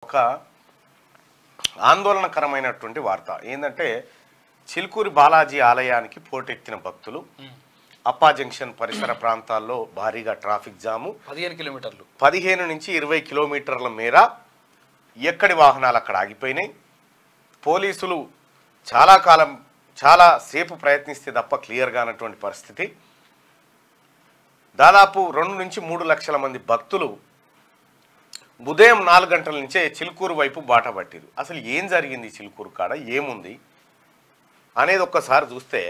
ఒక ఆందోళనకరమైనటువంటి వార్త ఏంటంటే చిలుకూరి బాలాజీ ఆలయానికి పోటెత్తిన భక్తులు అప్పా జంక్షన్ పరిసర ప్రాంతాల్లో భారీగా ట్రాఫిక్ జాము పదిహేను కిలోమీటర్లు పదిహేను నుంచి ఇరవై కిలోమీటర్ల మేర ఎక్కడి వాహనాలు అక్కడ ఆగిపోయినాయి పోలీసులు చాలా కాలం చాలా సేపు ప్రయత్నిస్తే తప్ప క్లియర్ కానటువంటి పరిస్థితి దాదాపు రెండు నుంచి మూడు లక్షల మంది భక్తులు ఉదయం నాలుగు గంటల నుంచే చిలుకూరు వైపు బాట పట్టిరు అసలు ఏం జరిగింది చిలుకూరు కాడ ఏముంది అనేది ఒక్కసారి చూస్తే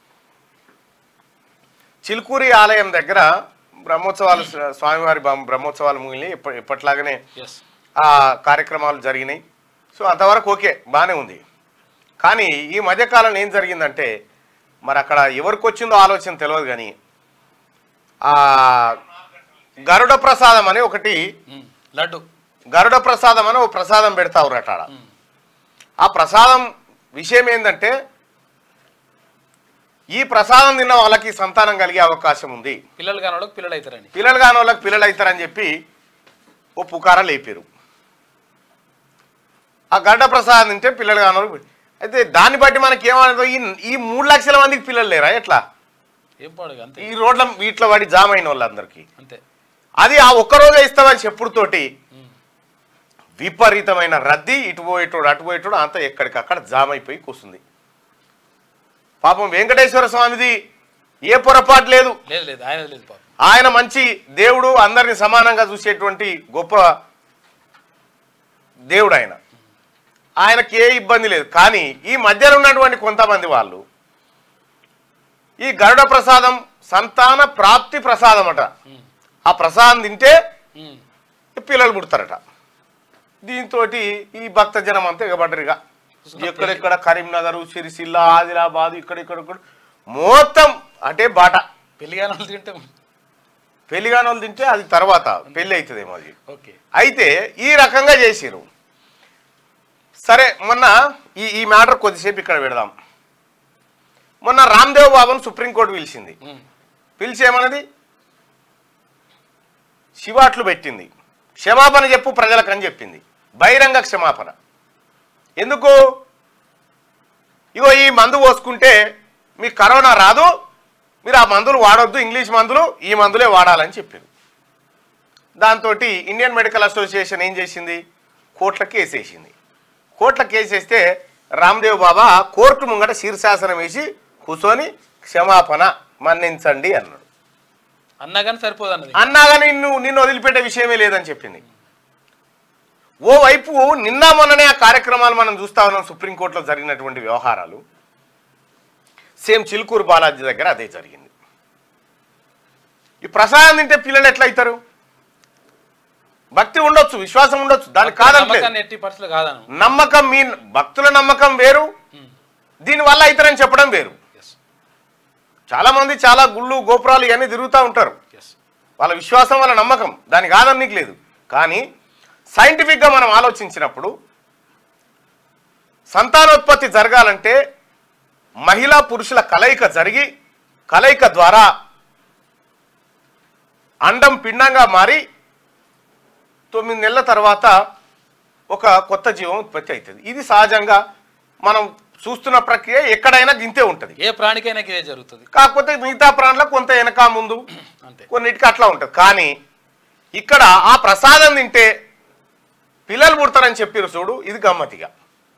చిలుకూరి ఆలయం దగ్గర బ్రహ్మోత్సవాలు స్వామివారి బ్రహ్మ- బ్రహ్మోత్సవాలు ముగిలి ఎప్ప ఎప్పట్లాగానే ఎస్ ఆ కార్యక్రమాలు జరిగినాయి సో అంతవరకు ఓకే బాగానే ఉంది కానీ ఈ మధ్యకాలంలో ఏం జరిగిందంటే మరి అక్కడ ఎవరికి వచ్చిందో ఆలోచన తెలియదు కానీ ఆ గరుడ ప్రసాదం అని ఒకటి లడ్డు గరుడ ప్రసాదం అని ఒక ప్రసాదం పెడతా ఉన్నట్టు ఆడ ఆ ప్రసాదం విషయం ఏంటంటే ఈ ప్రసాదం తిన్న వాళ్ళకి సంతానం కలిగే అవకాశం ఉంది పిల్లలు కాని వాళ్ళకి పిల్లలు అవుతారని పిల్లలు కాని వాళ్ళకి పిల్లలు అవుతారని చెప్పి ఓ పుకార లేపారు ఆ గడ్డ ప్రసాదం తింటే పిల్లలు కాని వాళ్ళకి అయితే దాన్ని బట్టి మనకి ఏమన్నా ఈ ఈ మూడు లక్షల మందికి పిల్లలు లేరా ఎట్లా ఏం పాడుగా అంతే ఈ రోడ్ల వీటిలో పడి జామ్ అయిన వాళ్ళందరికీ అంతే అది ఆ ఒక్కరోజే ఇస్తామని చెప్పుడుతోటి విపరీతమైన రద్దీ ఇటు పోయేటోడు అటు పోయేటోడు అంతా ఎక్కడికక్కడ జామ్ అయిపోయి కూర్చుంది పాపం వెంకటేశ్వర స్వామిది ఏ పొరపాటు లేదు లేదు లేదు ఆయన లేదు పాపం ఆయన మంచి దేవుడు అందరిని సమానంగా చూసేటువంటి గొప్ప దేవుడు ఆయన ఆయనకి ఏ ఇబ్బంది లేదు కానీ ఈ మధ్యలో ఉన్నటువంటి కొంతమంది వాళ్ళు ఈ గరుడ ప్రసాదం సంతాన ప్రాప్తి ప్రసాదం అట ఉమ్. ఆ ప్రసాదం తింటే ఉమ్. పిల్లలు పుడతారట దీంతో ఈ భక్త జనం అంతా ఎగబడ్డరుగా ఎక్కడెక్కడ కరీంనగర్ సిరిసిల్ల ఆదిలాబాద్ ఇక్కడిక్కడ మొత్తం అంటే బాట పెళ్లి కాని వాళ్ళు తింటే పెళ్లిగాని వాళ్ళు తింటే అది తర్వాత పెళ్లి అవుతుందేమో అది ఓకే అయితే ఈ రకంగా చేసిరు సరే మొన్న ఈ ఈ మ్యాటర్ కొద్దిసేపు ఇక్కడ పెడదాం మొన్న రామ్దేవ్ బాబును సుప్రీంకోర్టు పిలిచింది ఉమ్. పిలిచి ఏమన్నది శివాట్లు పెట్టింది క్షమాపణ చెప్పు ప్రజలకు అని చెప్పింది బహిరంగ క్షమాపణ ఎందుకు ఇగో ఈ మందు పోసుకుంటే మీకు కరోనా రాదు మీరు ఆ మందులు వాడొద్దు ఇంగ్లీష్ మందులు ఈ మందులే వాడాలని చెప్పింది దాంతో ఇండియన్ మెడికల్ అసోసియేషన్ ఏం చేసింది కోర్టుల కేసు వేసింది కోర్టుల కేసు వేస్తే రామ్దేవ్ బాబా కోర్టు ముంగట శీర్షాసనం వేసి కూర్చొని క్షమాపణ మన్నించండి అన్నాడు అన్నా కానీ సరిపోదు అన్నది అన్నా కానీ నిన్ను నిన్ను వదిలిపెట్టే విషయమే లేదని చెప్పింది ఓవైపు నిన్న మొన్ననే ఆ కార్యక్రమాలు మనం చూస్తా ఉన్నాం సుప్రీంకోర్టులో జరిగినటువంటి వ్యవహారాలు సేమ్ చిలుకూరు బాలాజీ దగ్గర అదే జరిగింది ఈ ప్రసాదం తింటే పిల్లలు ఎట్లా అవుతారు భక్తి ఉండొచ్చు విశ్వాసం ఉండొచ్చు దానికి కాదంటలేదు నమ్మకాన్ని ఎట్టి పరిస్థితులు కాదను నమ్మకం మీ భక్తుల నమ్మకం వేరు దీనివల్ల అవుతారని చెప్పడం వేరు ఎస్ చాలా మంది చాలా గుళ్ళు గోపురాలు ఇవన్నీ తిరుగుతూ ఉంటారు ఎస్ వాళ్ళ విశ్వాసం వాళ్ళ నమ్మకం దానికి ఆదరణకి లేదు కానీ సైంటిఫిక్గా మనం ఆలోచించినప్పుడు సంతానోత్పత్తి జరగాలంటే మహిళా పురుషుల కలయిక జరిగి కలయిక ద్వారా అండం పిండంగా మారి తొమ్మిది నెలల తర్వాత ఒక కొత్త జీవం ఉత్పత్తి అవుతుంది ఇది సహజంగా మనం చూస్తున్న ప్రక్రియ ఎక్కడైనా గింతే ఉంటుంది ఏ ప్రాణికైనా ఇదే జరుగుతుంది కాకపోతే మిగతా ప్రాణులకు కొంత వెనక ముందు అంతే కొన్నిటికి అట్లా ఉంటుంది కానీ ఇక్కడ ఆ ప్రసాదం తింటే పిల్లలు పుడతారని చెప్పారు చూడు ఇది గమ్మతిగా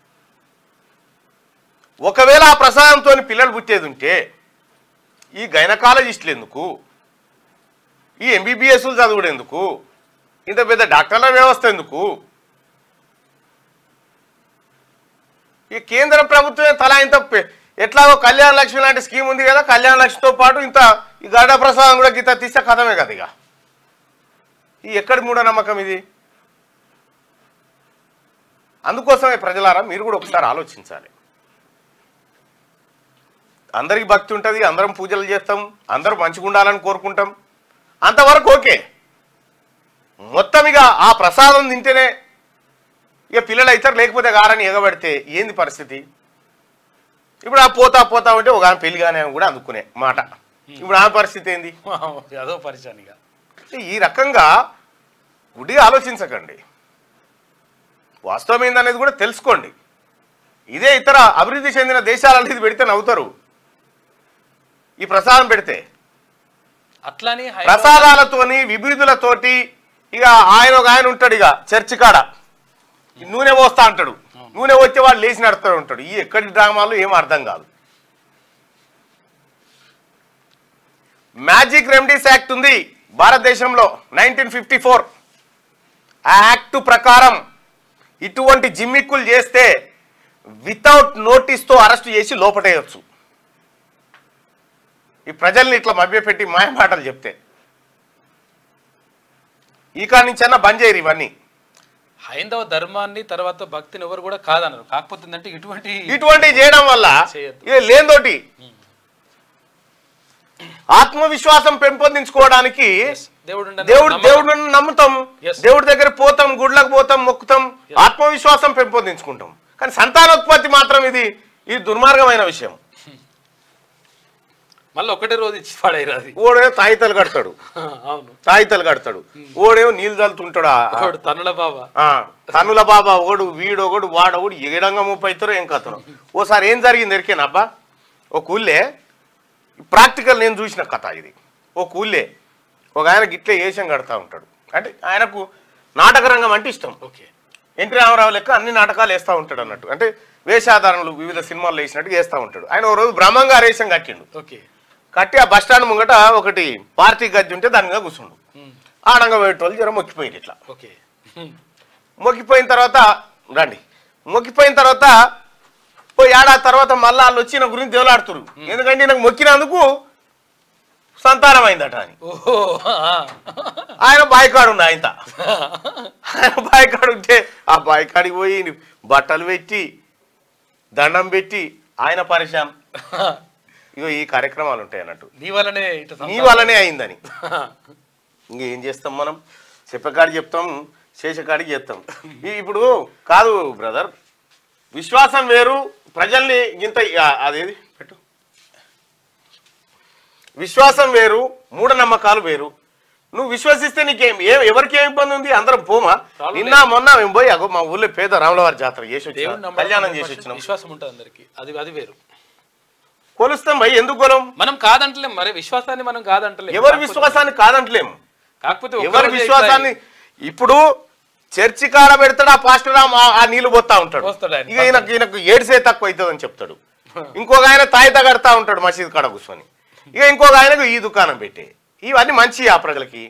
ఒకవేళ ఆ ప్రసాదంతో పిల్లలు పుట్టేది ఉంటే ఈ గైనకాలజిస్టులు ఎందుకు ఈ ఎంబీబీఎస్లు చదువుడు ఎందుకు ఇంత పెద్ద డాక్టర్ల వ్యవస్థ ఎందుకు ఈ కేంద్ర ప్రభుత్వమే తలా ఇంత పె- ఎట్లాగో కళ్యాణ లక్ష్మి లాంటి స్కీమ్ ఉంది కదా కళ్యాణ లక్ష్మితో పాటు ఇంత ఈ గడ్డ ప్రసాదం కూడా గీత తీస్తే కథమే కదా ఇక ఈ ఎక్కడి మూఢనమ్మకం ఇది అందుకోసమే ప్రజలారా మీరు కూడా ఒకసారి ఆలోచించాలి అందరికి భక్తి ఉంటుంది అందరం పూజలు చేస్తాం అందరూ మంచిగా ఉండాలని కోరుకుంటాం అంతవరకు ఓకే మొత్తం ఇక ఆ ప్రసాదం తింటేనే ఇక పిల్లలు అవుతారు లేకపోతే గారని ఎగబడితే ఏంది పరిస్థితి ఇప్పుడు ఆ పోతా పోతా ఉంటే ఒక ఆమె పెళ్లి కానీ ఆమె కూడా అందుకునే మాట ఇప్పుడు ఆమె పరిస్థితి ఏంది అదో పరిచయానిగా ఈ రకంగా గుడి ఆలోచించకండి వాస్తవం ఏందనేది కూడా తెలుసుకోండి ఇదే ఇతర అభివృద్ధి చెందిన దేశాలలో ఇది పెడితే నవ్వుతారు ఈ ప్రసాదం పెడితే అట్లని హైదరాబాద్- ప్రసాదాలతోని విభిదులతోటి ఇక ఆయన ఒక ఆయన ఉంటాడు ఇక చర్చి కాడ ఈ నూనె పోస్తా అంటాడు నూనె వచ్చే వాడు లేచి నడుస్తూ ఉంటాడు ఈ ఎక్కడి డ్రామాలు ఏం అర్థం కాదు మ్యాజిక్ రెమెడీస్ యాక్ట్ ఉంది భారతదేశంలో నైన్టీన్ ఫిఫ్టీ ఫోర్ ఆ యాక్ట్ ప్రకారం ఇటువంటి జిమ్మిక్కులు చేస్తే వితౌట్ నోటీస్తో అరెస్ట్ చేసి లోపటేయచ్చు ఈ ప్రజల్ని ఇట్లా మభ్యపెట్టి మాయ మాటలు చెప్తే ఈ కాడి నుంచి అన్న బంద్ చేయరు ఇవన్నీ హైందవ ధర్మాన్ని తర్వాత భక్తిని ఎవరు కూడా కాదన్నారు కాకపోతే ఏంటంటే ఇటువంటి ఇటువంటివి చేయడం వల్ల చేయొద్దు. ఇది లేనితోటి ఆత్మవిశ్వాసం పెంపొందించుకోవడానికి దేవుడు ఉండని దేవుడు నమ్మకం. దేవుడు నమ్ముతాం Yes. దేవుడి దగ్గర పోతాం గుడ్లకు పోతాం మొక్కుతాం ఆత్మవిశ్వాసం పెంపొందించుకుంటాం కానీ సంతానోత్పత్తి మాత్రం ఇది ఇది దుర్మార్గమైన విషయం మళ్ళీ ఒకటే రోజు ఇచ్చి పడేరు అది ఓడే తాయితలు కడతాడు అవును తాయితలు కడతాడు ఓడేమో నీళ్ళు చల్లుతుంటాడు ఆ- ఒకడు తనుల బాబా ఆ, తనుల బాబా ఒకడు వీడొకడు వాడొకడు ఏడంగా ముప్పై ఇద్దరు ఏం కథను ఓసారి ఏం జరిగింది ఎరికేనా అబ్బా ఒక ఊళ్ళే ప్రాక్టికల్ నేను చూసిన కథ ఇది ఒక ఊళ్ళే ఒక ఆయన గిట్లే ఏషం కడతా ఉంటాడు అంటే ఆయనకు నాటక రంగం అంటే ఇష్టం ఓకే ఎన్టీ రామారావు లెక్క అన్ని నాటకాలు వేస్తూ ఉంటాడు అన్నట్టు అంటే వేషాధారణలు వివిధ సినిమాలు వేసినట్టు వేస్తూ ఉంటాడు ఆయన ఓ రోజు బ్రహ్మంగా రేషం కట్టిండు ఓకే కట్టి ఆ బస్ స్టాండ్ ముంగట ఒకటి పార్టీ గద్దె ఉంటే దాని మీద కూర్చుండు ఆడంగా పోయేటోళ్ళు జ్వరం మొక్కిపోయింది ఇట్లా ఓకే మొక్కిపోయిన తర్వాత రండి మొక్కిపోయిన తర్వాత పోయి ఏడాది తర్వాత మళ్ళా వాళ్ళు వచ్చి నా గురించి దేవులాడుతురు ఎందుకంటే నాకు మొక్కినందుకు సంతానం అయిందట అని ఓహో ఆ. ఆయన బాయికాడు ఉంది ఆయన ఆయన బాయికాడు ఉంటే ఆ బాయికాడికి పోయి బట్టలు పెట్టి దండం పెట్టి ఆయన పరిశాన్ ఇగో ఈ కార్యక్రమాలు ఉంటాయి అన్నట్టు నీ వల్లనే ఇటు నీ వల్లనే అయిందని ఇంకేం చేస్తాం మనం చెప్పకాడికి చెప్తాం చేసేకాడికి చేస్తాం ఈ- ఇప్పుడు కాదు బ్రదర్ విశ్వాసం వేరు ప్రజల్ని ఇంత ఆ, అదేది పెట్టు విశ్వాసం వేరు మూఢనమ్మకాలు వేరు నువ్వు విశ్వసిస్తే నీకేం ఏ ఎవరికి ఏం ఇబ్బంది ఉంది అందరం పోమా Problem నిన్న మొన్న మేము పోయి అగో మా ఊళ్ళో పేద రాములవారి జాతర చేసి దేవుని వచ్చినాం నమ్మకం కళ్యాణం చేసి 100% వచ్చినాం విశ్వాసం ఉంటుంది అందరికి అది అది వేరు కొలుస్తాం భయ్ ఎందుకు కొలం మనం కాదంటలేం మరి విశ్వాసాన్ని మనం కాదంటలేం ఎవరి కాకపోతే- విశ్వాసాన్ని కాదంటలేము కాకపోతే ఒక్క ఎవరి రోజే విశ్వాసాన్ని ఇట్లా ఇప్పుడు చర్చి కాడ పెడతాడు ఆ పాస్టర్ ఆ మా- ఆ నీళ్లు పోతా ఉంటాడు పోస్తాడు ఆయన. ఇక ఈయనకు ఈయనకు ఏడ్సే తక్కువ అవుతుంది అని చెప్తాడు ఇంకొక ఆయన తాయిత కడతా ఉంటాడు మసీద్ కాడ కూర్చొని ఇక ఇంకొక ఆయనకు ఈ దుకాణం పెట్టే ఇవన్నీ మంచి ఆ ప్రజలకి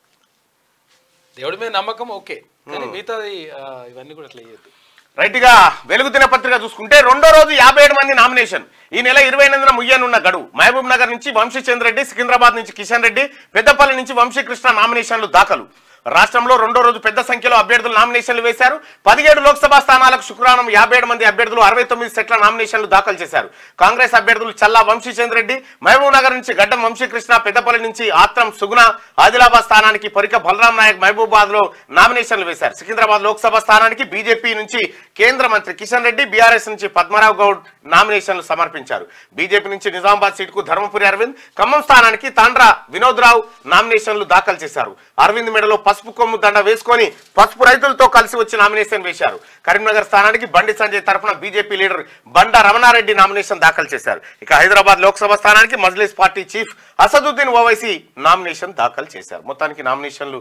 దేవుడి మీద నమ్మకం ఓకే కానీ మిగతాది ఆ, ఇవన్నీ కూడా అట్లా చేయొద్దు రైట్ గా వెలుగు దినపత్రిక చూసుకుంటే రెండో రోజు యాభై ఏడు మంది నామినేషన్ ఈ నెల ఇరవై ఎనిమిదిన ముయ్యనున్న గడువు మహబూబ్ నగర్ నుంచి వంశీచంద్ర రెడ్డి సికింద్రాబాద్ నుంచి కిషన్ రెడ్డి పెద్దపల్లి నుంచి వంశీకృష్ణ నామినేషన్లు దాఖలు రాష్ట్రంలో రెండో రోజు పెద్ద సంఖ్యలో అభ్యర్థులు నామినేషన్లు వేశారు పదిహేడు లోక్సభ స్థానాలకు శుక్రవారం యాభై ఏడు మంది అభ్యర్థులు అరవై తొమ్మిది సెట్ల నామినేషన్లు దాఖలు చేశారు కాంగ్రెస్ అభ్యర్థులు చల్లా వంశీచంద్ర రెడ్డి మహబూబ్ నగర్ నుంచి గడ్డం వంశీకృష్ణ పెద్దపల్లి నుంచి ఆత్రం సుగుణ ఆదిలాబాద్ స్థానానికి పరిక బలరాం నాయక్ మహబూబాద్ లో నామినేషన్లు వేశారు సికింద్రాబాద్ లోక్సభ స్థానానికి బీజేపీ నుంచి కేంద్ర మంత్రి కిషన్ రెడ్డి బీఆర్ఎస్ నుంచి పద్మరావు గౌడ్ నామినేషన్లు సమర్పించారు బీజేపీ నుంచి నిజామాబాద్ సీటుకు ధర్మపురి అరవింద్ ఖమ్మం స్థానానికి తాండ్రా వినోద్ రావు నామినేషన్లు దాఖలు చేశారు అరవింద్ మెడలో పసుపు కొమ్ము దండ వేసుకొని పసుపు రైతులతో కలిసి వచ్చి నామినేషన్ వేశారు కరీంనగర్ స్థానానికి బండి సంజయ్ తరఫున బీజేపీ లీడర్ బండ రమణారెడ్డి నామినేషన్ దాఖలు చేశారు ఇక హైదరాబాద్ లోక్సభ స్థానానికి Majlis party chief Asaduddin Owaisi nomination దాఖలు చేశారు మొత్తానికి నామినేషన్లు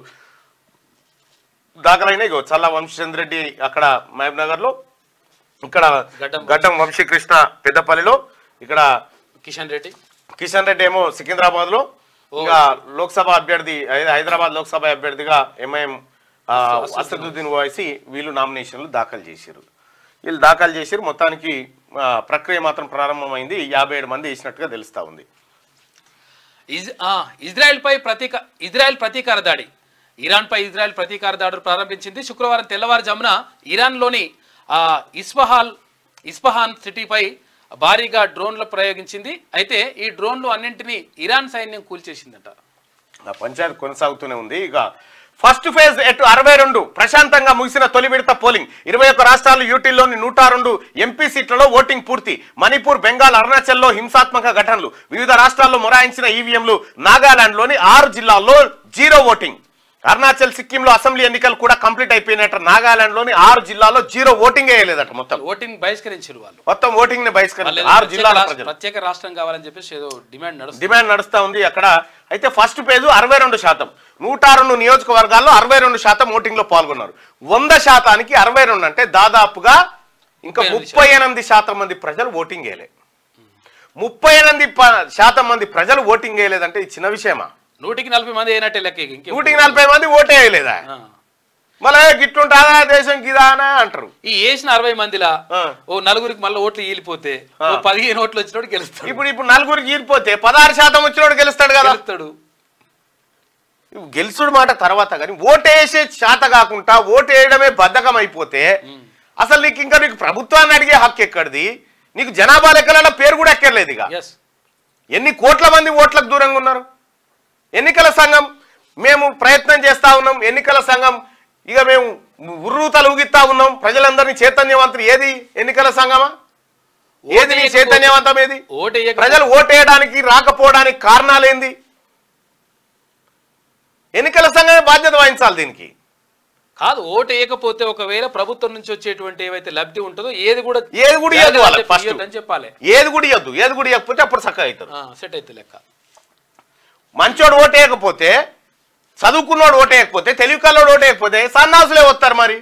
దాఖలైన ఇగో చల్లా వంశచంద్ర రెడ్డి అక్కడ మహబూబ్ నగర్ లో ఇక్కడ గడ్డం గడ్డం వంశీకృష్ణ పెద్దపల్లిలో ఇక్కడ కిషన్ రెడ్డి కిషన్ రెడ్డి ఏమో సికింద్రాబాద్ లో ఇంకా లోక్సభ అభ్యర్థి హై- హైదరాబాద్ లోక్సభ అభ్యర్థిగా ఎంఐఎం అసదుద్దీన్ ఓవైసీ వీళ్ళు నామినేషన్లు దాఖలు చేశారు వీళ్ళు దాఖలు చేశారు మొత్తానికి ఆ, ప్రక్రియ మాత్రం ప్రారంభమైంది యాభై ఏడు మంది వేసినట్టుగా తెలుస్తా ఉంది ఇజ్ ఆ, ఇజ్రాయెల్పై ప్రతీక ఇజ్రాయెల్ ప్రతీకార దాడి ఇరాన్పై ఇజ్రాయెల్ ప్రతీకార దాడులు ప్రారంభించింది శుక్రవారం తెల్లవారుజామున ఇరాన్లోని ఆ, ఇస్ఫహాల్ ఇస్ఫహాన్ సిటీపై భారీగా డ్రోన్లు ప్రయోగించింది అయితే ఈ డ్రోన్లు అన్నింటినీ ఇరాన్ సైన్యం కూల్చేసిందట ఆ పంచాయతీ కొనసాగుతూనే ఉంది ఇక ఫస్ట్ ఫేజ్ ఎటు అరవై రెండు ప్రశాంతంగా ముగిసిన తొలి విడత పోలింగ్ ఇరవై ఒక్క రాష్ట్రాలు యూటీల్లోని నూట రెండు ఎంపీ సీట్లలో ఓటింగ్ పూర్తి మణిపూర్ బెంగాల్ అరుణాచల్లో హింసాత్మక ఘటనలు వివిధ రాష్ట్రాల్లో మొరాయించిన ఈవీఎంలు నాగాలాండ్లోని ఆరు జిల్లాల్లో జీరో ఓటింగ్ అరుణాచల్ సిక్కింలో అసెంబ్లీ ఎన్నికలు కూడా కంప్లీట్ అయిపోయినట్టు నాగాలాండ్లోని ఆరు జిల్లాల్లో జీరో ఓటింగ్ వేయలేదట మొత్తం ఓటింగ్ బహిష్కరించారు వాళ్ళు మొత్తం ఓటింగ్ ని వాళ్ళు బహిష్కరించారు ఏదో ఆరు ప్రత్యేక జిల్లాల రాష్ట్ర- ప్రజలు ప్రత్యేక రాష్ట్రం కావాలని చెప్పేసి ఏదో డిమాండ్ నడుస్తుంది డిమాండ్ నడుస్తా ఉంది అక్కడ అయితే ఫస్ట్ పేజ్ అరవై రెండు శాతం నూట రెండు నియోజకవర్గాల్లో అరవై రెండు శాతం ఓటింగ్ లో పాల్గొన్నారు వంద శాతానికి అరవై రెండు అంటే దాదాపుగా ఇంకా ముప్పై ఎనిమిది ముప్పై ఎనిమిది శాతం మంది ప్రజలు ఓటింగ్ వేయలే ముప్పై ఎనిమిది ప- శాతం మంది ప్రజలు ఓటింగ్ వేయలేదంటే ఇది చిన్న విషయమా నూటికి నలభై మంది అయినట్టే లెక్క ఇక ఇంకేం. నూటికి నలభై మంది ఓటే వేయలేదా ఆ. మళ్ళీ గిట్టుంటాదా దేశం గిదానా అంటారు ఈ వేసిన అరవై మందిలా ఆ. ఓ నలుగురికి మళ్ళీ ఓట్లు ఈలిపోతే ఓ పదిహేను ఓట్లు వచ్చినోడు గెలుస్తాడు ఇప్పుడు ఇప్పుడు నలుగురికి ఈరిపోతే పదహారు శాతం వచ్చినోడు గెలుస్తాడు కదా గెలుస్తాడు గెలుచుడు మాట తర్వాత కానీ ఓటేసే శాత కాకుండా ఓటు వేయడమే బద్ధకం అయిపోతే అసలు నీకు ఇంకా నీకు ప్రభుత్వాన్ని అడిగే హక్కు ఎక్కడిది నీకు జనాభా లెక్కలలో పేరు కూడా ఎక్కర్లేదు ఇక ఎస్ ఎన్ని కోట్ల మంది ఓట్లకు దూరంగా ఉన్నారు ఎన్నికల సంఘం మేము ప్రయత్నం చేస్తా ఉన్నాం ఎన్నికల సంఘం ఇక మేము ఉర్రూతలు ఊగిస్తా ఉన్నాం ప్రజలందరినీ చైతన్యవంతులు ఏది ఎన్నికల సంఘమా ఏది నీ చైతన్యవంతం ఏది ఓటు వేయక ప్రజలు ఓటేయడానికి రాకపోవడానికి కారణాలేంది ఎన్నికల సంఘమే బాధ్యత వహించాలి దీనికి కాదు ఓటు వేయకపోతే ఒకవేళ ప్రభుత్వం నుంచి వచ్చేటువంటి ఏవైతే లబ్ధి ఉంటుందో ఏది కూడా ఏది కూడా ఇవ్వద్దు వాళ్ళకి చెప్పి ఫస్ట్ ఇవ్వద్దని చెప్పాలి ఏది కూడా ఇవ్వద్దు ఏది కూడా ఇవ్వకపోతే అప్పుడు చక్కగా అవుతారు సెట్ అయితే లెక్క మంచోడు ఓటేయకపోతే చదువుకున్నోడు ఓటేయకపోతే తెలివి కల్లోడు ఓటేయకపోతే సన్నాసులే వస్తారు మరి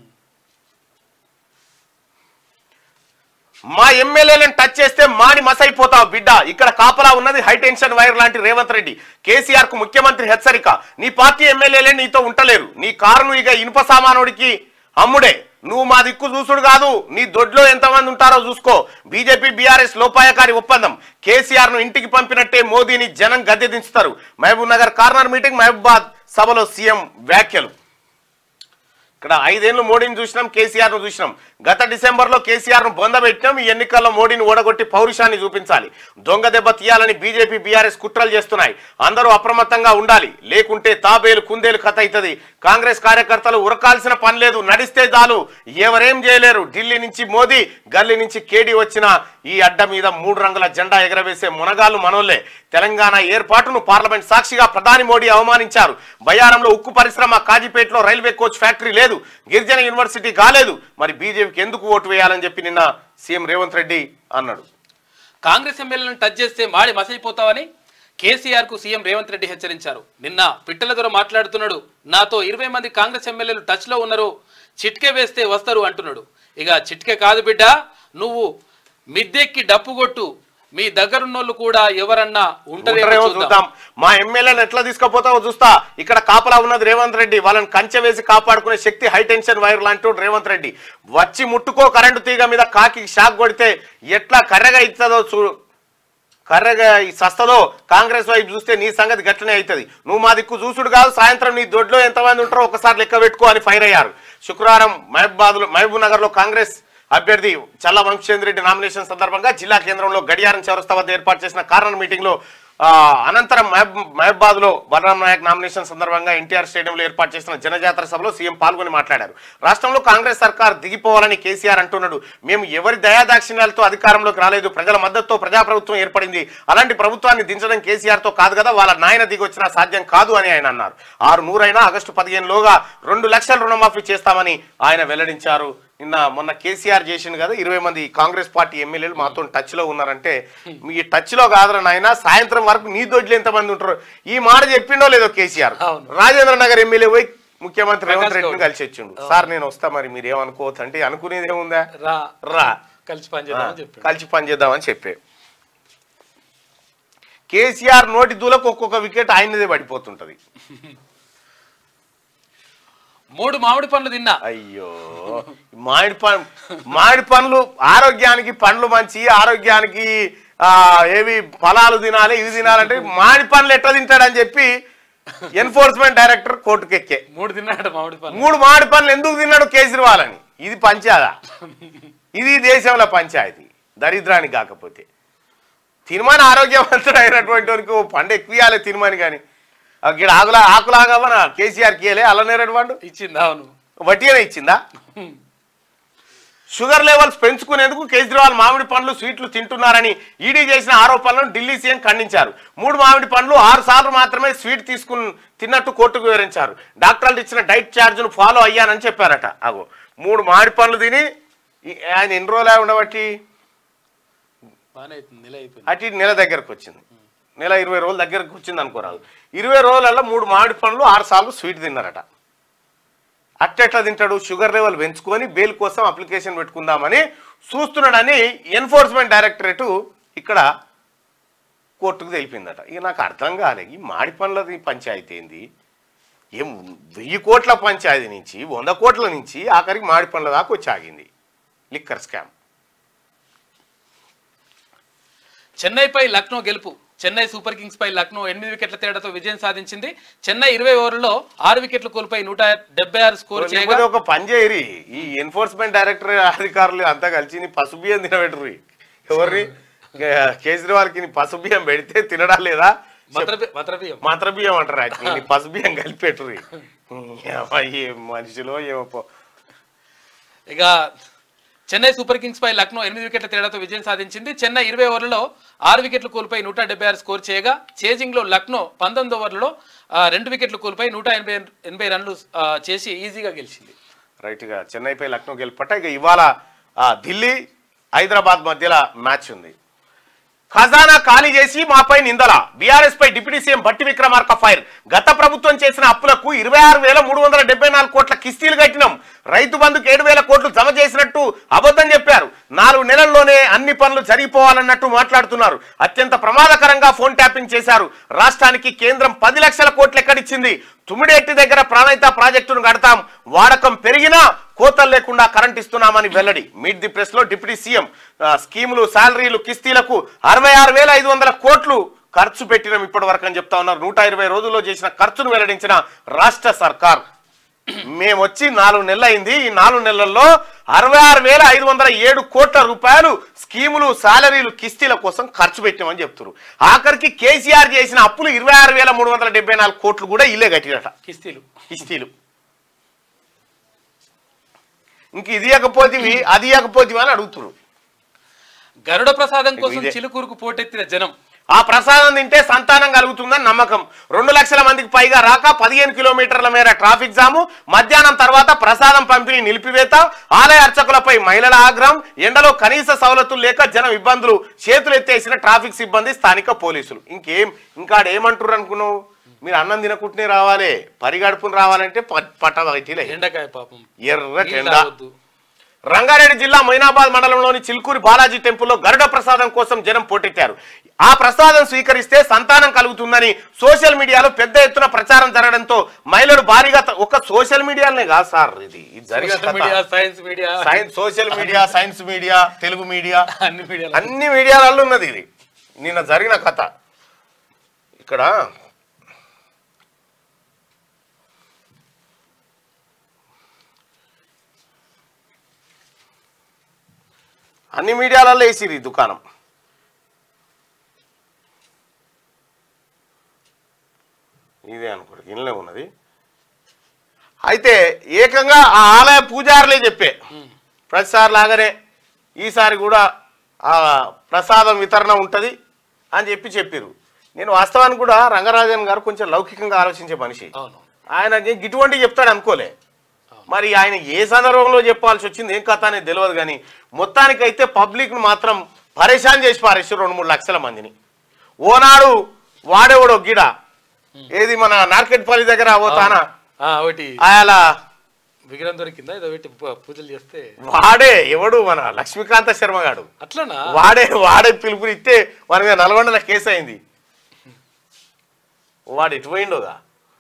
మా ఎమ్మెల్యేలను టచ్ చేస్తే మాని మసైపోతావు బిడ్డ ఇక్కడ కాపలా ఉన్నది హై టెన్షన్ వైర్ లాంటి రేవంత్ రెడ్డి కేసీఆర్ కు ముఖ్యమంత్రి హెచ్చరిక నీ పార్టీ ఎమ్మెల్యేలే నీతో ఉంటలేరు నీ కారును ఇక ఇనుప సామానుడికి అమ్ముడే నువ్వు మా దిక్కు చూసుడు కాదు నీ దొడ్లో ఎంతమంది ఉంటారో చూసుకో బీజేపీ బీఆర్ఎస్ లోపాయకారి ఒప్పందం కేసీఆర్ ను ఇంటికి పంపినట్టే మోదీని జనం గద్దె దించుతారు Mahabubnagar corner meeting Mahabubabad సభలో సీఎం వ్యాఖ్యలు ఇక్కడ ఐదేళ్లు మోడీని చూసినాం కేసీఆర్ ను చూసినాం గత డిసెంబర్ లో కేసీఆర్ ను బొందబెట్టినాం ఈ ఎన్నికల్లో మోడీని ఓడగొట్టి పౌరుషాన్ని చూపించాలి దొంగ దెబ్బ తీయాలని బీజేపీ బీఆర్ఎస్ కుట్రలు చేస్తున్నాయి అందరూ అప్రమత్తంగా ఉండాలి లేకుంటే తాబేలు కుందేలు కథ అవుతుంది కాంగ్రెస్ కార్యకర్తలు ఉరకాల్సిన పని లేదు నడిస్తే చాలు ఎవరేం చేయలేరు ఢిల్లీ నుంచి మోదీ గల్లీ నుంచి కేడీ వచ్చిన ఈ అడ్డ మీద మూడు రంగుల జెండా ఎగరవేసే మునగాళ్ళు మనోళ్లే తెలంగాణ ఏర్పాటును పార్లమెంట్ సాక్షిగా ప్రధాని మోడీ అవమానించారు బయారంలో ఉక్కు పరిశ్రమ కాజీపేటలో రైల్వే కోచ్ ఫ్యాక్టరీ లేదు గిరిజన యూనివర్సిటీ కాలేదు మరి బీజేపీకి ఎందుకు ఓటు వేయాలని చెప్పి నిన్న సీఎం రేవంత్ రెడ్డి అన్నాడు కాంగ్రెస్ ఎమ్మెల్యేలను టచ్ చేస్తే మాడి మసైపోతావని కేసీఆర్ కు సీఎం రేవంత్ రెడ్డి హెచ్చరించారు నిన్న పిట్టల దొర మాట్లాడుతున్నాడు నాతో ఇరవై మంది కాంగ్రెస్ ఎమ్మెల్యేలు టచ్ లో ఉన్నారు చిట్కే వేస్తే వస్తారు అంటున్నాడు ఇక చిట్కే కాదు బిడ్డ నువ్వు మిద్దెక్కి డప్పు కొట్టు మీ దగ్గరున్నోళ్ళు కూడా ఎవరన్నా ఉంటారేమో ఉంటారేమో చూద్దాం చూద్దాం మా ఎమ్మెల్యేలను ఎట్లా తీసుకుపోతావో చూస్తా ఇక్కడ కాపలా ఉన్నది రేవంత్ రెడ్డి వాళ్ళని కంచె వేసి కాపాడుకునే శక్తి హై టెన్షన్ వైర్ లాంటి రేవంత్ రెడ్డి వచ్చి ముట్టుకో కరెంటు తీగ మీద కాకి షాక్ కొడితే ఎట్లా కర్రగా ఇస్తుందో చూ కర్రగా ఈ సస్తదో కాంగ్రెస్ వైపు చూస్తే నీ సంగతి గట్లనే అవుతుంది నువ్వు మా దిక్కు చూసుడు కాదు సాయంత్రం నీ దొడ్లో ఎంతమంది ఉంటారో ఒకసారి లెక్క పెట్టుకో అని ఫైర్ అయ్యారు శుక్రవారం మహబూబాద్ మహబూబ్ నగర్ లో కాంగ్రెస్ అభ్యర్థి చల్ల వంశేంద్ర రెడ్డి నామినేషన్ సందర్భంగా జిల్లా కేంద్రంలో గడియారం చౌరస్తా వద్ద ఏర్పాటు చేసిన కార్నర్ మీటింగ్ లో ఆ, అనంతరం మహబాద్ లో బలరాం నాయక్ నామినేషన్ సందర్భంగా ఎన్టీఆర్ స్టేడియంలో ఏర్పాటు చేసిన జనజాతర సభలో సీఎం పాల్గొని మాట్లాడారు రాష్ట్రంలో కాంగ్రెస్ సర్కార్ దిగిపోవాలని కేసీఆర్ అంటున్నాడు మేము ఎవరి దయాదాక్షిణ్యాలతో అధికారంలోకి రాలేదు ప్రజల మద్దతుతో ప్రజాప్రభుత్వం ఏర్పడింది అలాంటి ప్రభుత్వాన్ని దించడం కేసీఆర్ తో కాదు కదా వాళ్ళ నాయన దిగి వచ్చినా సాధ్యం కాదు అని ఆయన అన్నారు ఆరు నూరైనా ఆగస్టు పదిహేనులోగా రెండు లక్షల రుణమాఫీ చేస్తామని ఆయన వెల్లడించారు నిన్న మొన్న కేసీఆర్ చేసిండు కదా ఇరవై మంది కాంగ్రెస్ పార్టీ ఎమ్మెల్యేలు మాతో టచ్ లో ఉన్నారంటే మీ టచ్ లో కాదురా నాయన సాయంత్రం వరకు నీ దొడ్లు ఎంతమంది ఉంటారు ఈ మాట చెప్పిండో లేదో కేసీఆర్ అవును. రాజేంద్ర నగర్ ఎమ్మెల్యే పోయి ముఖ్యమంత్రి రేవంత్ ప్రకాష్ రెడ్డిని గౌడ్. కలిసి వచ్చిండు సార్ నేను వస్తా మరి మీరు ఏమనుకోవద్దు అంటే అనుకునేది ఏముందా రా రా కలిసి పనిచేద్దామని చెప్పాడు కలిసి పనిచేద్దామని చెప్పే కేసీఆర్ నోటి దూలకు ఒక్కొక్క వికెట్ ఆయనదే పడిపోతుంటది మూడు మామిడి పండ్లు తిన్నా అయ్యో మామిడి పం మామిడి పండ్లు ఆరోగ్యానికి పండ్లు మంచి ఆరోగ్యానికి ఆ ఏవి ఫలాలు తినాలి ఇవి తినాలంటే మామిడి పండ్లు ఎట్లా తింటాడని చెప్పి ఎన్ఫోర్స్మెంట్ డైరెక్టర్ కోర్టుకు ఎక్కే మూడు తిన్నాడు మామిడి పండ్లు మూడు మామిడి పండ్లు ఎందుకు తిన్నాడు కేజ్రీవాల్ అని ఇది పంచాదా ఇది దేశంలో పంచాయతీ దరిద్రానికి కాకపోతే తినమని ఆరోగ్యవంతుడు అయినటువంటి వానికి ఓ పండు ఎక్కువ ఇవ్వాలి తినమని కానీ ఇక్కడ ఆకులా ఆకులాగవన కేసీఆర్ కీయలే అల్లనేరడు పండు ఇచ్చింది అవును వట్టిగానే ఇచ్చిందా షుగర్ లెవెల్స్ పెంచుకునేందుకు కేజ్రీవాల్ మామిడి పండ్లు స్వీట్లు తింటున్నారని ఈడీ చేసిన ఆరోపణలను ఢిల్లీ సీఎం ఖండించారు మూడు మామిడి పండ్లు ఆరు సార్లు మాత్రమే స్వీట్ తీసుకుని తిన్నట్టు కోర్టుకు వివరించారు డాక్టర్లు ఇచ్చిన డైట్ ఛార్జ్ను ఫాలో అయ్యానని చెప్పారట అగో మూడు మామిడి పండ్లు తిని ఈ- ఆయన ఎన్ని రోజులు ఉండబట్టి బాగానే అవుతుంది నెల అయిపోయింది అటు ఇటు నెల దగ్గరకు వచ్చింది నెల ఇరవై రోజుల దగ్గరకు వచ్చింది అనుకోరాదు ఇరవై రోజులలో మూడు మామిడి పండ్లు ఆరు సార్లు స్వీట్ తిన్నారట అట్టెట్లా తింటాడు షుగర్ లెవెల్ పెంచుకొని బెయిల్ కోసం అప్లికేషన్ పెట్టుకుందామని చూస్తున్నాడని ఎన్ఫోర్స్మెంట్ డైరెక్టరేటు ఇక్కడ కోర్టుకు తెలిపిందట ఇక నాకు అర్థం కాలే ఈ మాడి పండ్లది పంచాయతీ ఏంది ఏం వెయ్యి కోట్ల పంచాయతీ నుంచి వంద కోట్ల నుంచి ఆఖరికి మాడి పండ్ల దాకా వచ్చి ఆగింది లిక్కర్ స్కామ్ చెన్నైపై లక్నో గెలుపు చెన్నై సూపర్ కింగ్స్ పై లక్నో ఎనిమిది వికెట్ల తేడాతో విజయం సాధించింది చెన్నై ఇరవై ఓవర్లలో ఆరు వికెట్లు కోల్పోయి నూట డెబ్బై ఆరు స్కోర్ చేయగా లేకపోతే ఒక పని చేయరి ఈ ఎన్ఫోర్స్మెంట్ డైరెక్టర్ అధికారులు అంతా కలిసి నీ పసుపు బియ్యం తినబెట్టరు ఎవరిని కేజ్రీవాల్కి నీ పసుపు బియ్యం పెడితే తినడా లేదా మత్రబి- మత్రబియ్యం మాత్ర బియ్యం అంటారు actually. నీ పసుపు బియ్యం కలిపెట్టరు ఏ మనిషిలో ఏమో పో. ఇక చెన్నై సూపర్ కింగ్స్ పై లక్నో ఎనిమిది వికెట్ల తేడాతో విజయం సాధించింది చెన్నై ఇరవై ఓవర్లలో ఆరు వికెట్లు కోల్పోయి నూట డెబ్బై ఆరు స్కోర్ చేయగా చేజింగ్ లో లక్నో పంతొమ్మిది ఓవర్లలో ఆ, రెండు వికెట్లు కోల్పోయి నూట ఎనభై ఎనభై రన్లు ఆ, చేసి ఈజీగా గెలిచింది రైట్గా చెన్నైపై లక్నో గెలుపట్ట ఇక ఇవాళ ఆ, ఢిల్లీ హైదరాబాద్ మధ్యలో మ్యాచ్ ఉంది ఖజానా ఖాళీ చేసి మాపై నిందల బీఆర్ఎస్ పై deputy CM Bhatti Vikramarka fire గత ప్రభుత్వం చేసిన అప్పులకు ఇరవై ఆరు వేల మూడు వందల డెబ్బై నాలుగు కోట్ల కిస్తీలు కట్టినాం రైతు బంధుకు ఏడు వేల కోట్లు జమ చేసినట్టు అబద్ధం చెప్పారు నాలుగు నెలల్లోనే అన్ని పనులు జరిగిపోవాలన్నట్టు మాట్లాడుతున్నారు అత్యంత ప్రమాదకరంగా ఫోన్ ట్యాపింగ్ చేశారు రాష్ట్రానికి కేంద్రం పది లక్షల కోట్లు ఎక్కడిచ్చింది తుమ్మిడెట్టి దగ్గర ప్రాణహిత ప్రాజెక్టును కడతాం వాడకం పెరిగినా కోతలు లేకుండా కరెంట్ ఇస్తున్నామని వెల్లడి మీట్ ది ప్రెస్ లో డిప్యూటీ సీఎం ఆ, స్కీములు శాలరీలు కిస్తీలకు అరవై ఆరు వేల ఐదు వందల కోట్లు ఖర్చు పెట్టినాం ఇప్పటి వరకు అని చెప్తా ఉన్నారు నూట ఇరవై రోజుల్లో చేసిన ఖర్చును వెల్లడించిన రాష్ట్ర సర్కార్ మేము వచ్చి నాలుగు నెలలు అయింది ఈ నాలుగు నెలల్లో అరవై ఆరు వేల ఐదు వందల ఏడు కోట్ల రూపాయలు స్కీములు శాలరీలు కిస్తీల కోసం ఖర్చు పెట్టామని చెప్తున్నారు ఆఖరికి కేసీఆర్ చేసిన అప్పులు ఇరవై ఆరు వేల మూడు వందల డెబ్బై నాలుగు కోట్లు కూడా ఇల్లే కట్టినట కిస్తీలు కిస్తీలు ఇంక ఇది ఇవ్వకపోతివి అది ఇవ్వకపోతివి అని అడుగుతున్నారు గరుడ ప్రసాదం కోసం ఇదే. చిలుకూరుకు పోటెత్తిన జనం ఆ ప్రసాదం తింటే సంతానం కలుగుతుందని నమ్మకం రెండు లక్షల మందికి పైగా రాక పదిహేను కిలోమీటర్ల మేర ట్రాఫిక్ జాము మధ్యాహ్నం తర్వాత ప్రసాదం పంపిణీ నిలిపివేత ఆలయ అర్చకులపై మహిళల ఆగ్రహం ఎండలో కనీస సవలతులు లేక జనం ఇబ్బందులు చేతులు ఎత్తేసిన ట్రాఫిక్ సిబ్బంది స్థానిక పోలీసులు ఇంకేం ఇంకా ఏమంటారు అనుకున్నావు మీరు అన్నం తినకుంటేనే రావాలి పరిగడుపుని రావాలంటే ప- పట్ట బయటిలే ఎండకాయ పాపం ఎర్ర నీళ్ళు ఎండ తాగొద్దు. రంగారెడ్డి జిల్లా మొయినాబాద్ మండలంలోని చిల్కూరి బాలాజీ టెంపుల్లో గరుడ ప్రసాదం కోసం జనం పోటెత్తారు ఆ ప్రసాదం స్వీకరిస్తే సంతానం కలుగుతుందని సోషల్ మీడియాలో పెద్ద ఎత్తున ప్రచారం జరగడంతో మహిళలు భారీగా త- ఒక సోషల్ మీడియానే కాదు సార్ ఇది ఇది జరిగిన సోషల్ మీడియా కథ. Science media science social media science media Telugu media అన్ని మీడియా అన్ని మీడియాలలో ఉన్నది ఇది నిన్న జరిగిన కథ ఇక్కడ అన్ని మీడియాలలో వేసిరు ఈ దుకాణం ఇదే అనుకోండి ఇల్లే ఉన్నది అయితే ఏకంగా ఆ ఆలయ పూజారులే చెప్పే ప్రతిసారి లాగానే ఈసారి కూడా ఆ ప్రసాదం వితరణ ఉంటుంది అని చెప్పి చెప్పారు నేను వాస్తవానికి కూడా రంగరాజన్ గారు కొంచెం లౌకికంగా ఆలోచించే మనిషి అవును ఆయన ఇటువంటి చెప్తాడు అనుకోలే మరి ఆయన ఏ సందర్భంలో చెప్పాల్సి వచ్చింది ఏం కథ అనేది తెలియదు కానీ మొత్తానికైతే పబ్లిక్ను మాత్రం పరేషాన్ చేసి పారేసి రెండు మూడు లక్షల మందిని ఓనాడు వాడేవాడు గిడ ఏది మన నార్కెట్ పల్లి దగ్గర పోతానా ఆ, ఒకటి అలా విగ్రహం దొరికిందా ఏదో పెట్టి పూ- పూజలు చేస్తే వాడే ఎవడు మన లక్ష్మీకాంత శర్మ గాడు అట్లనా వాడే వాడే పిలుపుని ఇస్తే వారి మీద నల్గొండలో కేసు అయింది వాడు ఎటు పోయిండోగా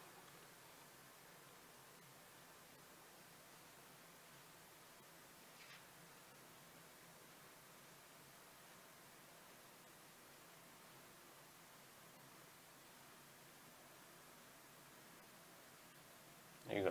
ఇక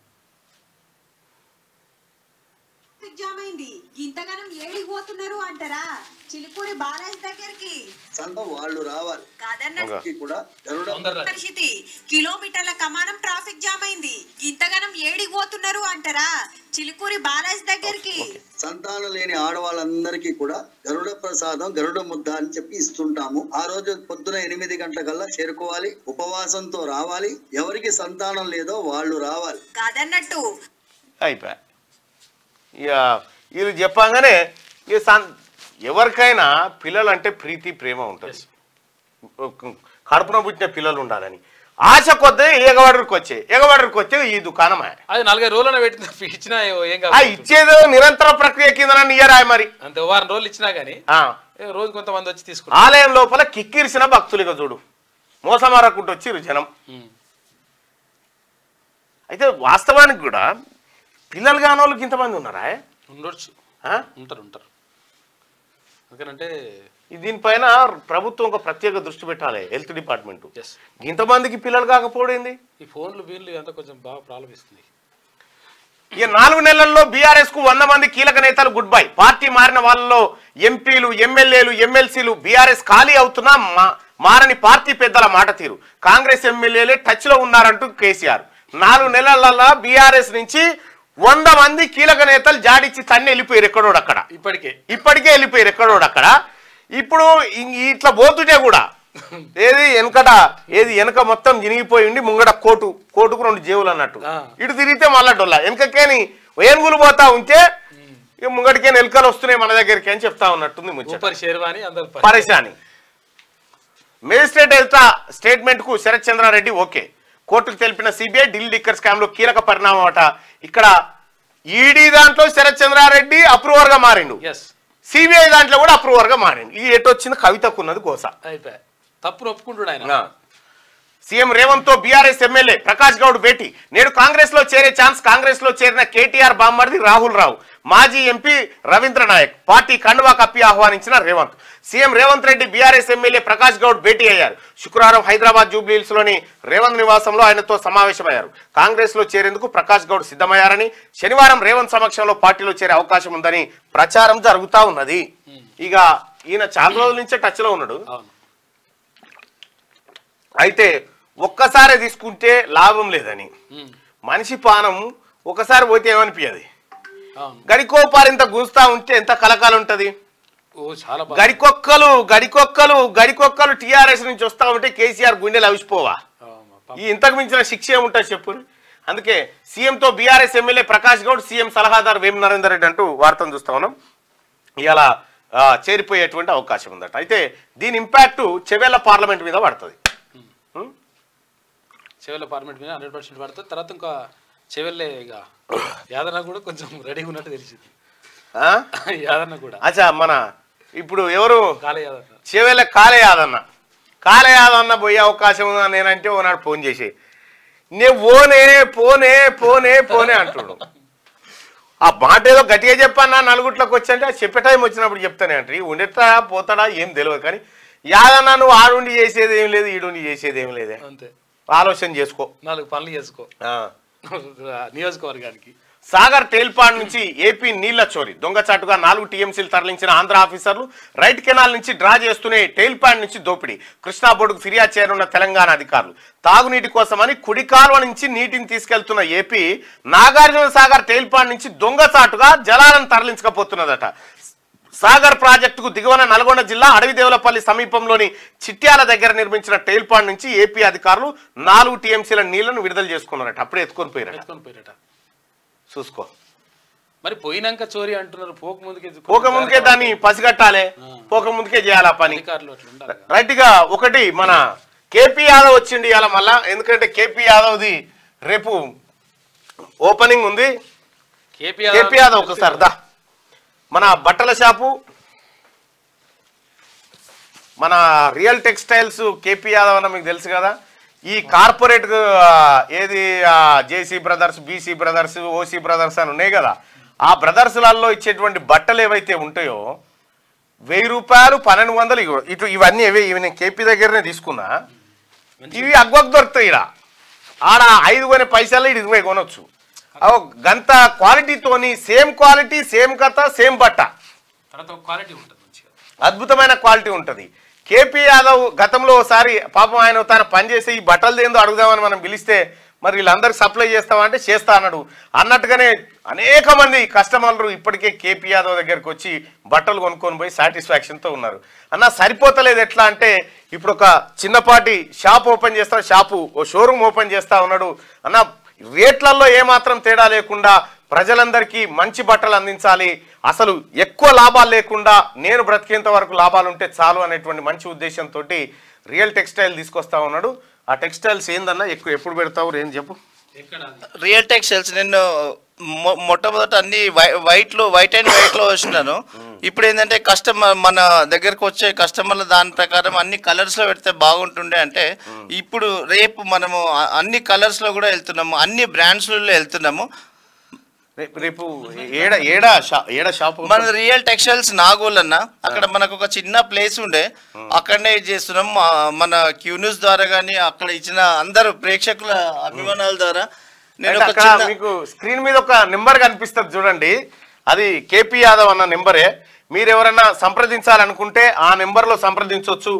ట్రాఫిక్ జామ్ అయింది ఇంతగానం ఏడికి పోతున్నారు అంటారా చిలుకూరి బాలాజీ దగ్గరికి సంత వాళ్ళు రావాలి కాదన్న ఇంకా ఇది కూడా గరుడ తొందరగా పరిస్థితి కిలోమీటర్ల కమానం ట్రాఫిక్ జామ్ అయింది ఇంతగానం ఏడికి పోతున్నారు అంటారా చిలుకూరి బాలాజీ దగ్గరికి సంతానం లేని ఆడవాళ్ళందరికీ కూడా గరుడ ప్రసాదం గరుడ ముద్ద అని చెప్పి ఇస్తుంటాము ఆ రోజు పొద్దున ఎనిమిది గంటలకల్లా చేరుకోవాలి ఉపవాసంతో రావాలి ఎవరికి సంతానం లేదో వాళ్ళు రావాలి కాదన్నట్టు అయిపోయా ఇక వీళ్ళు చెప్పంగానే ఇక సన్ ఎవరికైనా పిల్లలంటే ప్రీతి ప్రేమ ఉంటుంది కడుపున పుట్టిన పిల్లలు ఉండాలని ఆశ కొద్ది ఎగవడరికి వచ్చే ఎగవడరికి వచ్చే ఈ దుకాణమే అది నలభై రోజులనే పెట్టిన ఇచ్చినా ఏం ఆ కాదు ఇచ్చేదో నిరంతర ప్రక్రియ కింద ఇయ్యరాయి మరి అంతే ఓ వారం రోజులు ఇచ్చినా కానీ ఆ. రోజు కొంతమంది వచ్చి తీసుకుంటారు ఆలయం లోపల కిక్కిరిసిన భక్తులుగా చూడు మోసమారకుంటూ వచ్చి జనం ఉమ్. అయితే వాస్తవానికి కూడా పిల్లలు కాని వాళ్ళకి ఇంతమంది ఉన్నారా ఉండొచ్చు ఆ? ఉంటారు ఉంటారు ఎందుకంటే ఈ దీనిపైన ప్రభుత్వం ఒక ప్రత్యేక దృష్టి పెట్టాలి హెల్త్ డిపార్ట్మెంట్ ఎస్ ఇంతమందికి పిల్లలు కాకపోయింది ఈ ఫోన్లు వీళ్ళు అంతా కొంచెం బాగా ప్రాబ్లం ఇస్తుంది ఈ నాలుగు నెలల్లో బీఆర్ఎస్ కు వంద మంది కీలక నేతలు గుడ్ బై పార్టీ మారిన వాళ్ళలో ఎంపీలు ఎమ్మెల్యేలు ఎమ్మెల్సీలు బీఆర్ఎస్ ఖాళీ అవుతున్నా మా- మారని పార్టీ పెద్దల మాట తీరు కాంగ్రెస్ ఎమ్మెల్యేలే టచ్ లో ఉన్నారంటూ కేసీఆర్ నాలుగు నెలలలో బీఆర్ఎస్ నుంచి వంద మంది కీలక నేతలు జాడిచ్చి తన్ని వెళ్ళిపోయారు ఎక్కడోడు అక్కడ ఇప్పటికే ఇప్పటికే వెళ్ళిపోయారు ఎక్కడోడు అక్కడ ఇప్పుడు ఇం- ఇట్లా పోతుంటే కూడా ఏది వెనకట ఏది వెనక మొత్తం జినిగిపోయి ఉండి ముంగట కోటు కోటుకు రెండు జేవులు అన్నట్టు ఆ. ఇటు తిరిగితే మళ్ళా డొల్లా వెనకకేని ఏనుగులు పోతా ఉంటే ఇక ముంగటికే ఎలుకలు వస్తున్నాయి మన దగ్గరికి అని చెప్తా ఉన్నట్టుంది ముచ్చట సూపర్ షేర్వాణి అందరు ప- పరేషాని మేజిస్ట్రేట్ ఎదుట స్టేట్మెంట్ కు శరత్ చంద్రారెడ్డి ఓకే కోర్టుకు తెలిపిన సిబిఐ ఢిల్లీ లిక్కర్ స్కామ్ లో కీలక పరిణామం అట ఇక్కడ ఈడీ దాంట్లో శరత్ చంద్రారెడ్డి అప్రూవర్ గా మారిండు ఎస్ సిబిఐ దాంట్లో కూడా అప్రూవర్ గా మారిండు ఈ ఎటు వచ్చింది కవితకు ఉన్నది గోస అయిపోయా తప్పును ఒప్పుకుంటాడు ఆయన ఆ. సీఎం రేవంత్ తో బీఆర్ఎస్ ఎమ్మెల్యే ప్రకాష్ గౌడ్ భేటీ నేడు కాంగ్రెస్ లో చేరే ఛాన్స్ కాంగ్రెస్ లో చేరిన కేటీఆర్ బామ్మర్ది రాహుల్ రావు మాజీ ఎంపీ రవీంద్ర నాయక్ పార్టీ కండువా కప్పి ఆహ్వానించిన రేవంత్ సీఎం రేవంత్ రెడ్డి బీఆర్ఎస్ ఎమ్మెల్యే ప్రకాష్ గౌడ్ భేటీ అయ్యారు శుక్రవారం హైదరాబాద్ జూబ్లీహిల్స్ లోని రేవంత్ నివాసంలో ఆయనతో సమావేశమయ్యారు కాంగ్రెస్ లో చేరేందుకు ప్రకాష్ గౌడ్ సిద్ధమయ్యారని శనివారం రేవంత్ సమక్షంలో పార్టీలో చేరే అవకాశం ఉందని ప్రచారం జరుగుతా ఉన్నది ఇక ఈయన చాలా రోజుల నుంచే టచ్ లో ఉన్నాడు అవును అయితే ఒక్కసారి తీసుకుంటే లాభం లేదని ఉమ్. మనిషి పానం ఒకసారి పోతే ఏమనిపించదు అవును గడికోపారు ఇంత గుంజుతా ఉంటే ఎంత కలకాలు ఉంటది ఓ చాలా బాగా గడికొక్కలు గడికొక్కలు గడికొక్కలు టీఆర్ఎస్ నుంచి వస్తా ఉంటే కేసీఆర్ గుండెలు అవిసిపోవా అవును, పాపం. ఈ ఇంతకు మించిన శిక్ష ఏముంటుంది చెప్పు అందుకే సీఎంతో బీఆర్ఎస్ ఎమ్మెల్యే ప్రకాష్ గౌడ్ సీఎం సలహాదారు వేం నరేందర్ రెడ్డి అంటూ వార్తను చూస్తా ఉన్నాం ఇలా చేరిపోయేటువంటి అవకాశం ఉందట అయితే దీని ఇంపాక్ట్ చెవెళ్ళ పార్లమెంట్ మీద పడుతుంది ఉం? చెవెళ్ళ పార్లమెంట్ మీద హండ్రెడ్ పర్సెంట్ పడుతుంది తర్వాత ఇంకా చెవెళ్ళే ఇక యాదన్న కూడా కొంచెం రెడీగా ఉన్నట్టు తెలిసింది ఆ? యాదన్న కూడా అచ్చా మన ఇప్పుడు ఎవరు కాలే యాదన్న చెవెళ్ళ కాలే యాదన్న కాలే యాదన్న పోయే అవకాశం ఉందా నేనంటే ఓనాడు ఫోన్ చేసి నే పోనే పోనే పోనే పోనే అంటుడు ఆ మాట ఏదో గట్టిగా చెప్పన్నా నలుగుట్లోకి వచ్చంటే ఆ చెప్పే టైం వచ్చినప్పుడు చెప్తానే అంటే ఉండేటా పోతాడా ఏం తెలియదు కానీ యాదన్న నువ్వు ఆడుండి చేసేది ఏం లేదు ఈడుండి చేసేది ఏం లేదే అంతే ఆలోచన చేసుకో నాలుగు పనులు చేసుకో ఆ. నియోజకవర్గానికి సాగర్ టేల్పాడ్ నుంచి ఏపీ నీళ్ల చోరీ దొంగచాటుగా నాలుగు టీఎంసీలు తరలించిన ఆంధ్ర ఆఫీసర్లు రైట్ కెనాల్ నుంచి డ్రా చేస్తూనే టేల్పాడ్ నుంచి దోపిడీ కృష్ణా బోర్డుకు ఫిర్యాదు చేయనున్న తెలంగాణ అధికారులు తాగునీటి కోసమని కుడి కాలువ నుంచి నీటిని తీసుకెళ్తున్న ఏపీ నాగార్జున సాగర్ టేల్పాడ్ నుంచి దొంగచాటుగా జలాలను తరలించకపోతున్నదట సాగర్ ప్రాజెక్టుకు దిగువన నల్గొండ జిల్లా అడవిదేవులపల్లి సమీపంలోని చిట్యాల దగ్గర నిర్మించిన టైల్పాండ్ నుంచి ఏపీ అధికారులు నాలుగు టీఎంసీల నీళ్లను విడుదల చేసుకున్నారట అప్పుడే ఎత్తుకొని పోయారట ఎత్తుకొని పోయినట చూసుకో మరి పోయినాక చోరీ అంటున్నారు పోక ముందుకే పోక ముందుకే దాన్ని పసిగట్టాలి పోక ముందుకే చేయాలి ఆ పని అధికారులు అట్లా ఉండాలి కదా. రైట్ గా ఒకటి మన కేపీ యాదవ్ వచ్చిండి ఇవాళ మళ్ళా ఎందుకంటే కేపీ యాదవ్ది రేపు ఓపెనింగ్ ఉంది కేపీ కేపీ యాదవ్ ఒకసారి దా మన బట్టల షాపు మన రియల్ టెక్స్టైల్స్ కేపీ యాదవ్ అన్న మీకు తెలుసు కదా ఈ కార్పొరేట్ ఆ, ఏది JC brothers BC brothers OC brothers అని ఉన్నాయి కదా ఆ బ్రదర్స్లలో ఇచ్చేటువంటి బట్టలు ఏవైతే ఉంటాయో వెయ్యి రూపాయలు పన్నెండు వందలు ఇగో ఇటు ఇవన్నీ ఇవి ఇవి నేను కేపీ దగ్గరనే తీసుకున్నా ఇవి అగ్వక్ దొరుకుతాయి ఇక్కడ ఆడ ఐదు కొనే పైసలు ఇది ఇరవై కొనొచ్చు అవు గంత క్వాలిటీతోని సేమ్ క్వాలిటీ సేమ్ కథ సేమ్ బట్ట తర్వాత క్వాలిటీ ఉంటుంది మంచిగా అద్భుతమైన క్వాలిటీ ఉంటుంది కేపీ యాదవ్ గతంలో ఒకసారి పాపం ఆయన తన పనిచేసే ఈ బట్టలు ఏందో అడుగుదామని మనం పిలిస్తే మరి వీళ్ళందరికి సప్లై చేస్తావా అంటే చేస్తా అన్నాడు అన్నట్టుగానే అనేక మంది కస్టమర్లు ఇప్పటికే కేపీ యాదవ్ దగ్గరికి వచ్చి బట్టలు కొనుక్కొని పోయి సాటిస్ఫాక్షన్తో ఉన్నారు అన్న సరిపోతలేదు ఎట్లా అంటే ఇప్పుడు ఒక చిన్నపాటి షాప్ ఓపెన్ చేస్తా షాపు ఓ షోరూమ్ ఓపెన్ చేస్తా ఉన్నాడు అన్న రేట్లలో ఏమాత్రం తేడా లేకుండా ప్రజలందరికీ మంచి బట్టలు అందించాలి అసలు ఎక్కువ లాభాలు లేకుండా నేను బ్రతికేంత వరకు లాభాలు ఉంటే చాలు అనేటువంటి మంచి ఉద్దేశంతో రియల్ టెక్స్టైల్ తీసుకొస్తా ఉన్నాడు ఆ టెక్స్టైల్స్ ఏందన్నా ఎక్కువ ఎప్పుడు పెడతావు ఏం చెప్పు ఎక్కడ అది? రియల్ టెక్స్టైల్స్ నేను మొ- మొట్టమొదట అన్ని వై- వైట్ లో వైట్ అండ్ వైట్ లో వచ్చినాను ఇప్పుడు ఏంటంటే కస్టమర్ మన దగ్గరకు వచ్చే కస్టమర్ల దాని ప్రకారం అన్ని కలర్స్ లో పెడితే బాగుంటుండే అంటే ఇప్పుడు రేపు మనము అ- అన్ని కలర్స్ లో కూడా వెళ్తున్నాము అన్ని బ్రాండ్స్ లో వెళ్తున్నాము రేపు రేపు ఏడ ఏడా షా ఏడ షాప్ మన రియల్ టెక్స్టైల్స్ నాగోల్ అన్న అక్కడ మనకు ఒక చిన్న ప్లేస్ ఉండే అక్కడనే ఇది చేస్తున్నాం ఆ, మన క్యూన్యూస్ ద్వారా కానీ అక్కడ ఇచ్చిన అందరు ప్రేక్షకుల అభిమానాల ద్వారా నేను అయితే ఒక అక్కడ చిన్న మీకు స్క్రీన్ మీద ఒక నెంబర్ కనిపిస్తుంది చూడండి అది కేపీ యాదవ్ అన్న నెంబరే మీరు ఎవరైనా సంప్రదించాలనుకుంటే ఆ నెంబర్లో సంప్రదించవచ్చు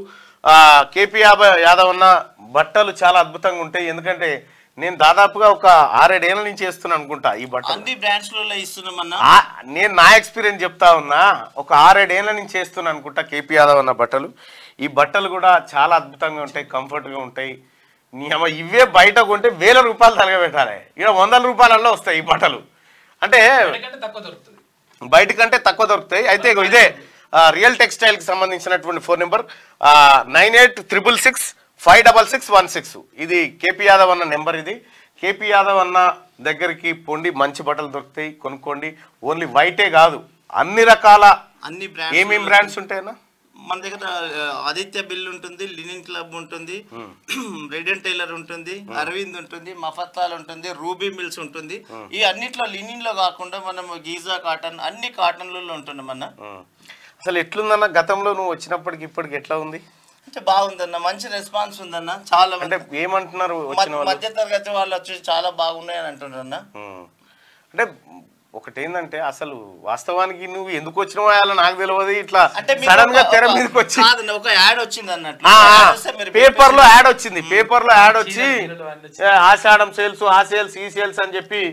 కేపీ యాదవ్ యాదవ్ అన్న బట్టలు చాలా అద్భుతంగా ఉంటాయి ఎందుకంటే నేను దాదాపుగా ఒక ఆరేడేళ్ల నుంచి వేస్తున్నాను అనుకుంటా ఈ బట్టలు అన్ని బ్రాండ్స్ లో ఇస్తున్నాం అన్న ఆ- నేను నా ఎక్స్పీరియన్స్ చెప్తా ఉన్నా ఒక ఆరేడేళ్ల నుంచి వేస్తున్నాను అనుకుంటా కేపీ యాదవ్ అన్న బట్టలు ఈ బట్టలు కూడా చాలా అద్భుతంగా ఉంటాయి కంఫర్ట్గా ఉంటాయి నీ అమ్మ ఇవే బయట కొంటే వేల రూపాయలు తలగబెట్టాలి ఇక్కడ వందల రూపాయలలో వస్తాయి ఈ బట్టలు అంటే ఎందుకంటే తక్కువ దొరుకుతుంది బయట కంటే తక్కువ దొరుకుతాయి అయితే ఇగో ఇదే ఆ, రియల్ టెక్స్టైల్ కి సంబంధించినటువంటి phone number nine eight triple six five double six one six ఇది కేపీ యాదవ్ అన్న నెంబర్ ఇది కేపీ యాదవ్ అన్న దగ్గరికి పొండి మంచి బట్టలు దొరుకుతాయి కొనుక్కోండి ఓన్లీ వైటే కాదు అన్ని రకాల అన్ని బ్రాండ్స్ ఏమేమి బ్రాండ్స్ ఉంటాయన్నా మన దగ్గర ఆ, ఆదిత్య బిల్ ఉంటుంది లినిన్ క్లబ్ ఉంటుంది రెడ్ అండ్ టైలర్ ఉంటుంది అరవింద్ ఉంటుంది మఫత్తాల్ ఉంటుంది రూబీ మిల్స్ ఉంటుంది ఈ అన్నిట్లో లినిన్ లో కాకుండా మనం గీజా కాటన్ అన్ని కాటన్లలో ఉంటున్నాం అన్న ఉం. అసలు ఎట్లుందన్న గతంలో నువ్వు వచ్చినప్పటికి ఇప్పటికి ఎట్లా ఉంది అంటే బాగుందన్న మంచి రెస్పాన్స్ ఉందన్న చాలా అంటే మంది ఏమంటున్నారు వచ్చిన వాళ్ళు మధ్య తరగతి వాళ్ళు వచ్చి చాలా బాగున్నాయి అని అంటున్నారు అన్న ఉం. అంటే ఒకటేందంటే అసలు వాస్తవానికి నువ్వు ఎందుకు వచ్చినవో అలా నాకు తెలియదు ఇట్లా అంటే మీకు సడన్ గా ఒక- తెర ఒక- మీదకి వచ్చి కాదన్న, ఒక యాడ్ వచ్చింది అన్నట్లు ఆ, ఆ, Ad వస్తే మీరు పేపర్ లో యాడ్ వచ్చింది పేపర్ లో యాడ్ వచ్చి చీరలు అన్నీ వచ్చి. ఏ, ఆషాఢం సేల్స్ ఆ సేల్స్ ఈ సేల్స్ అని చెప్పి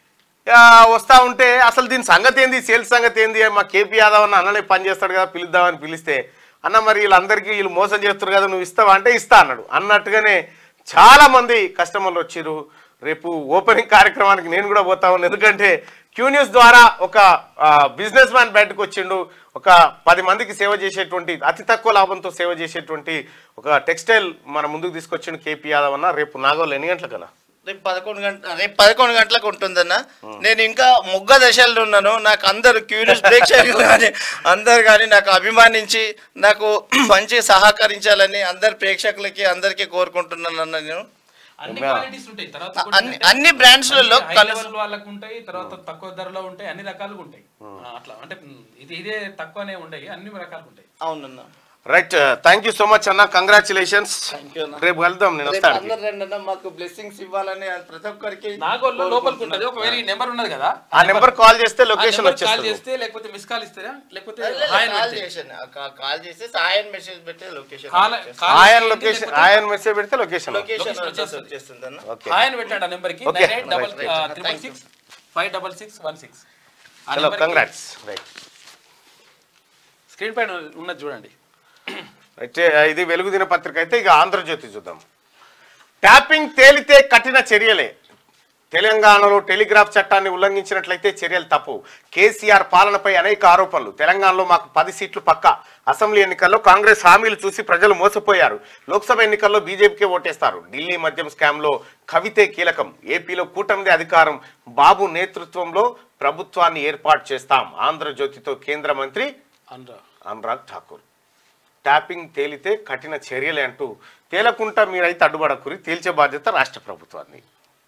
ఆ, వస్తా ఉంటే అసలు దీని సంగతి ఏంది సేల్స్ సంగతి ఏంది మా కేపీ యాదవ్ అన్న అన్ననే పని చేస్తాడు కదా పిలుద్దామని పిలిస్తే అన్న మరి వీళ్ళందరికీ వీళ్ళు మోసం చేస్తారు కదా నువ్వు ఇస్తావా అంటే ఇస్తా అన్నాడు అన్నట్టుగానే చాలా మంది కస్టమర్లు వచ్చిర్రు రేపు ఓపెనింగ్ కార్యక్రమానికి నేను కూడా పోతా ఉన్నాను ఎందుకంటే క్యూ న్యూస్ ద్వారా ఒక బిజినెస్ మ్యాన్ బయటకు వచ్చిండు ఒక పది మందికి సేవ చేసేటువంటి అతి తక్కువ లాభంతో సేవ చేసేటువంటి ఒక టెక్స్టైల్ మన ముందుకు తీసుకొచ్చిండు కేపీ యాదవ్ అన్న రేపు నాగోలు ఎన్ని గంటలకన్నా రేపు పదకొండు గంట రేపు పదకొండు గంటలకు ఉంటుందన్న నేను ఇంకా ముగ్గ దశల్లో ఉన్నాను నాకు అందరు క్యూరియస్ ప్రేక్షకులు కానీ అందరు కానీ నాకు అభిమానించి నాకు మంచి సహకరించాలని అందరు ప్రేక్షకులకి అందరికీ కోరుకుంటున్నాను అన్న నేను అన్ని క్వాలిటీస్ ఉంటాయి తర్వాత కూడా అన్ని ఏంటంటే అన్ని బ్రాండ్స్లలో హై కలర్స్ లెవెల్ వాళ్ళకు ఉంటాయి తర్వాత తక్కువ ధరలో ఉంటాయి అన్ని రకాలుగా ఉంటాయి ఆ, అట్లా అంటే ఉమ్, ఇది ఇదే తక్కువనే ఉండయి అన్ని రకాలు ఉంటాయి అవునన్న right thank you so much అన్న కంగ్రాచులేషన్స్ Thank you అన్న. రేపు కలుద్దాం నేను రేపు వస్తాను అందరు రండి అన్న మాకు బ్లెస్సింగ్స్ ఇవ్వాలని ప్రతి ఒక్కరికి నాగోల్లో లోపలికి ఉంటుంది ఒకవేళ ఈ నెంబర్ ఉన్నది కదా ఆ నెంబర్ కాల్ చేస్తే ఆ లొకేషన్ నెంబర్ కాల్ వచ్చేస్తుంది చేస్తే లేకపోతే మిస్ కాల్ ఇస్తారా లేకపోతే లేదు, లేదు, హాయ్ అని కాల్ పెడితే. చేసాను కా- కాల్ చేసి సాయన్ మెసేజ్ పెట్టే లొకేషన్ కాల్ కాల్ ఆయన చేయండి, లొకేషన్ లేకపోతే ఆయన మెసేజ్ పెడితే లొకేషన్ లొకేషన్ Location వచ్చేస్తుంది. వచ్చేస్తుంది అన్న ఓకే హాయ్ అని పెట్టండి ఆ నెంబర్ కి Okay, nine eight double right, right. Triple six five double six one six hello congrats right screen పైన ఉన్నది చూడండి అయితే ఇది వెలుగు దినపత్రిక అయితే ఇక ఆంధ్రజ్యోతి చూద్దాం ట్యాపింగ్ తేలితే కఠిన చర్యలే తెలంగాణలో టెలిగ్రాఫ్ చట్టాన్ని ఉల్లంఘించినట్లయితే చర్యలు తప్పు కేసీఆర్ పాలనపై అనేక ఆరోపణలు తెలంగాణలో మాకు పది సీట్లు పక్క అసెంబ్లీ ఎన్నికల్లో కాంగ్రెస్ హామీలు చూసి ప్రజలు మోసపోయారు లోక్సభ ఎన్నికల్లో బీజేపీకే ఓటేస్తారు ఢిల్లీ మద్యం స్కామ్లో కవితే కీలకం ఏపీలో కూటమిది అధికారం బాబు నేతృత్వంలో ప్రభుత్వాన్ని ఏర్పాటు చేస్తాం ఆంధ్రజ్యోతితో కేంద్ర మంత్రి అనురా అనురాగ్ ఠాకూర్ ట్యాపింగ్ తేలితే కఠిన చర్యలే అంటూ తేలకుంటా మీరైతే అడ్డుపడకురి తేల్చే బాధ్యత రాష్ట్ర ప్రభుత్వాన్ని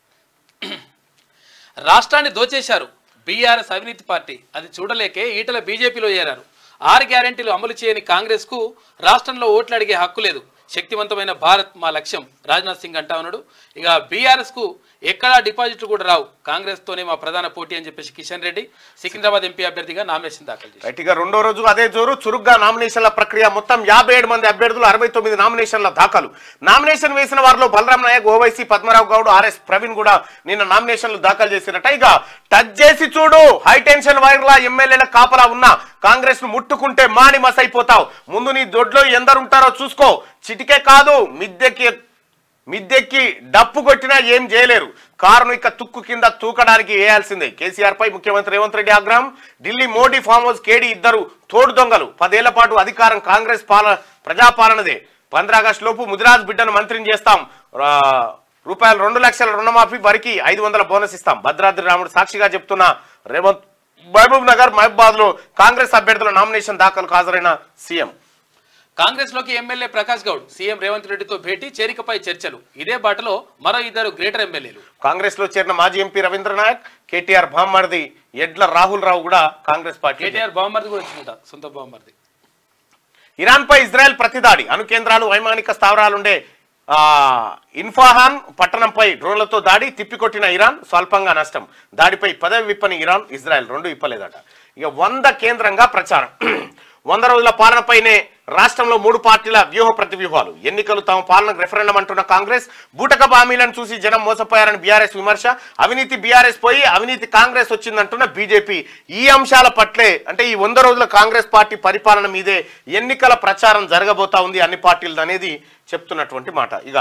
రాష్ట్రాన్ని దోచేశారు బీఆర్ఎస్ అవినీతి పార్టీ అది చూడలేకే ఈటల బీజేపీలో చేరారు ఆరు గ్యారెంటీలు అమలు చేయని కాంగ్రెస్ కు రాష్ట్రంలో ఓట్లు అడిగే హక్కు లేదు శక్తివంతమైన భారత్ మా లక్ష్యం రాజ్నాథ్ సింగ్ అంటా ఉన్నాడు ఇక బీఆర్ఎస్ కు ఎక్కడా డిపాజిట్లు కూడా రావు కాంగ్రెస్ తోనే మా ప్రధాన పోటీ అని చెప్పేసి కిషన్ రెడ్డి సికింద్రాబాద్ ఎంపీ అభ్యర్థిగా నామినేషన్ దాఖలు చేశారు రైట్ ఇక రెండో రోజు అదే జోరు చురుగ్గా నామినేషన్ల ప్రక్రియ మొత్తం యాభై ఏడు మంది అభ్యర్థులు అరవై తొమ్మిది నామినేషన్ల దాఖలు నామినేషన్ వేసిన వారిలో బలరాం నాయక్ ఓవైసీ పద్మరావు గౌడ్ ఆర్ఎస్ ప్రవీణ్ కూడా నిన్న నామినేషన్లు దాఖలు చేసినట్ట ఇక టచ్ చేసి చూడు హై టెన్షన్ వైర్ల ఎమ్మెల్యేల కాపలా ఉన్న కాంగ్రెస్ ను ముట్టుకుంటే మాని మసైపోతావు ముందు నీ దొడ్లో ఎందరుంటారో చూసుకో చిటికే కాదు మిద్దెకి మిద్దెక్కి డప్పు కొట్టినా ఏం చేయలేరు కారును ఇక తుక్కు కింద తూకడానికి వేయాల్సిందే కేసీఆర్ పై ముఖ్యమంత్రి రేవంత్ రెడ్డి ఆగ్రహం ఢిల్లీ మోడీ ఫామ్ హౌస్ కేడి ఇద్దరు తోడు దొంగలు పదేళ్ల పాటు అధికారం కాంగ్రెస్ పాల ప్రజాపాలనదే పంద్రాగస్టు లోపు ముదిరాజ్ బిడ్డను మంత్రిని చేస్తాం ఆ, రూపాయలు రెండు లక్షల రుణమాఫీ వరకు ఐదు వందల బోనస్ ఇస్తాం భద్రాద్రి రాముడు సాక్షిగా చెప్తున్న రేవంత్ మహబూబ్ నగర్ మహబూబాద్ లో కాంగ్రెస్ అభ్యర్థుల నామినేషన్ దాఖలు హాజరైన సీఎం కాంగ్రెస్ లోకి ఎమ్మెల్యే ప్రకాష్ గౌడ్ సీఎం రేవంత్ రెడ్డితో భేటీ చేరికపై చర్చలు ఇదే బాటలో మరో ఇద్దరు గ్రేటర్ ఎమ్మెల్యేలు కాంగ్రెస్ లో చేరిన మాజీ ఎంపీ రవీంద్ర నాయక్ కేటీఆర్ బామ్మర్ది ఎడ్ల రాహుల్ రావు కూడా కాంగ్రెస్ పార్టీ కేటీఆర్ బావమర్ది కూడా వచ్చిందట సొంత బావమర్ది ఇరాన్ పై ఇజ్రాయెల్ ప్రతిదాడి అణు కేంద్రాలు వైమానిక స్థావరాలుండే ఆ, ఇన్ఫాహాన్ పట్టణంపై డ్రోన్లతో దాడి తిప్పికొట్టిన ఇరాన్ స్వల్పంగా నష్టం దాడిపై పదవి విప్పని ఇరాన్ ఇజ్రాయెల్ రెండు ఇప్పలేదట ఇక వంద కేంద్రంగా ప్రచారం వంద రోజుల పాలనపైనే రాష్ట్రంలో మూడు పార్టీల వ్యూహ ప్రతివ్యూహాలు ఎన్నికలు తమ పాలనకు రెఫరెండం అంటున్న కాంగ్రెస్ బూటక హామీలను చూసి జనం మోసపోయారని బీఆర్ఎస్ విమర్శ అవినీతి బీఆర్ఎస్ పోయి అవినీతి కాంగ్రెస్ వచ్చిందంటున్న బీజేపీ ఈ అంశాల పట్లే అంటే ఈ వంద రోజుల కాంగ్రెస్ పార్టీ పరిపాలన మీదే ఎన్నికల ప్రచారం జరగబోతా ఉంది అన్ని పార్టీలది అనేది చెప్తున్నటువంటి మాట ఇక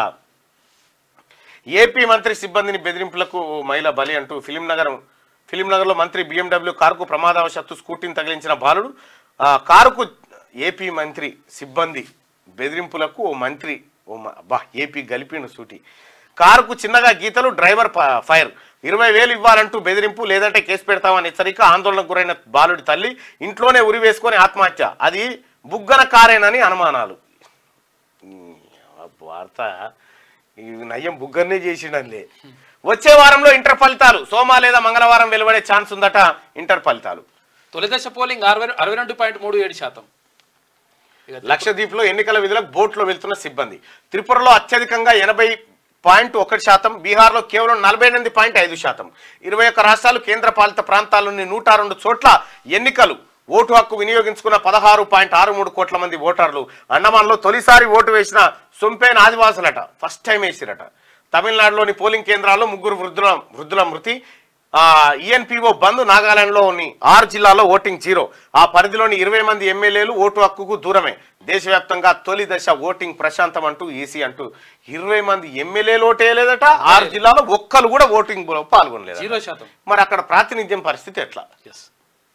ఏపీ మంత్రి సిబ్బందిని బెదిరింపులకు మహిళ బలి అంటూ ఫిలిం నగరం ఫిలిం నగర్లో మంత్రి బిఎండబ్ల్యూ కారుకు ప్రమాదవశాత్తు స్కూటీని తగిలించిన బాలుడు ఆ, కారుకు ఏపీ మంత్రి సిబ్బంది బెదిరింపులకు ఓ మంత్రి ఓ మ- అబ్బా ఏపీ గలిపిన సూటి కారుకు చిన్నగా గీతలు డ్రైవర్ ప- ఫైర్ ఇరవై వేలు ఇవ్వాలంటూ బెదిరింపు లేదంటే కేసు పెడతామని హెచ్చరిక ఆందోళనకు గురైన బాలుడి తల్లి ఇంట్లోనే ఉరి వేసుకొని ఆత్మహత్య అది బుగ్గన కారేనని అనుమానాలు ఈ వార్త ఈ నయ్యం బుగ్గర్నే చేసిండలే వచ్చే వారంలో ఇంటర్ ఫలితాలు సోమ లేదా మంగళవారం వెలువడే ఛాన్స్ ఉందట ఇంటర్ ఫలితాలు తొలిదశ పోలింగ్ అరవై అరవై రెండు పాయింట్ మూడు ఏడు శాతం ఇక లక్షద్వీప్లో ఎన్నికల విధులకు బోట్లో వెళ్తున్న సిబ్బంది త్రిపురలో అత్యధికంగా ఎనభై పాయింట్ ఒకటి శాతం బీహార్లో కేవలం నలభై ఎనిమిది పాయింట్ ఐదు శాతం ఇరవై ఒక్క రాష్ట్రాలు కేంద్ర పాలిత ప్రాంతాల్లోని నూట రెండు చోట్ల ఎన్నికలు ఓటు హక్కు వినియోగించుకున్న పదహారు పాయింట్ ఆరు మూడు కోట్ల మంది ఓటర్లు అండమాన్లో తొలిసారి ఓటు వేసిన సొంపేన ఆదివాసులట ఫస్ట్ టైం వేసిరట తమిళనాడులోని పోలింగ్ కేంద్రాల్లో ముగ్గురు వృద్ధుల వృద్ధుల మృతి ఈఎన్పిఓ బంద్ నాగాలాండ్లోని ఆరు జిల్లాలో ఓటింగ్ జీరో ఆ పరిధిలోని ఇరవై మంది ఎమ్మెల్యేలు ఓటు హక్కుకు దూరమే దేశవ్యాప్తంగా తొలి దశ ఓటింగ్ ప్రశాంతం అంటూ ఈసీ అంటూ ఇరవై మంది ఎమ్మెల్యేలు ఓటేయలేదట ఆరు జిల్లాలో ఒక్కరు కూడా ఓటింగ్ లో పాల్గొనలేదు జీరో శాతం మరి అక్కడ ప్రాతినిధ్యం పరిస్థితి ఎట్లా ఎస్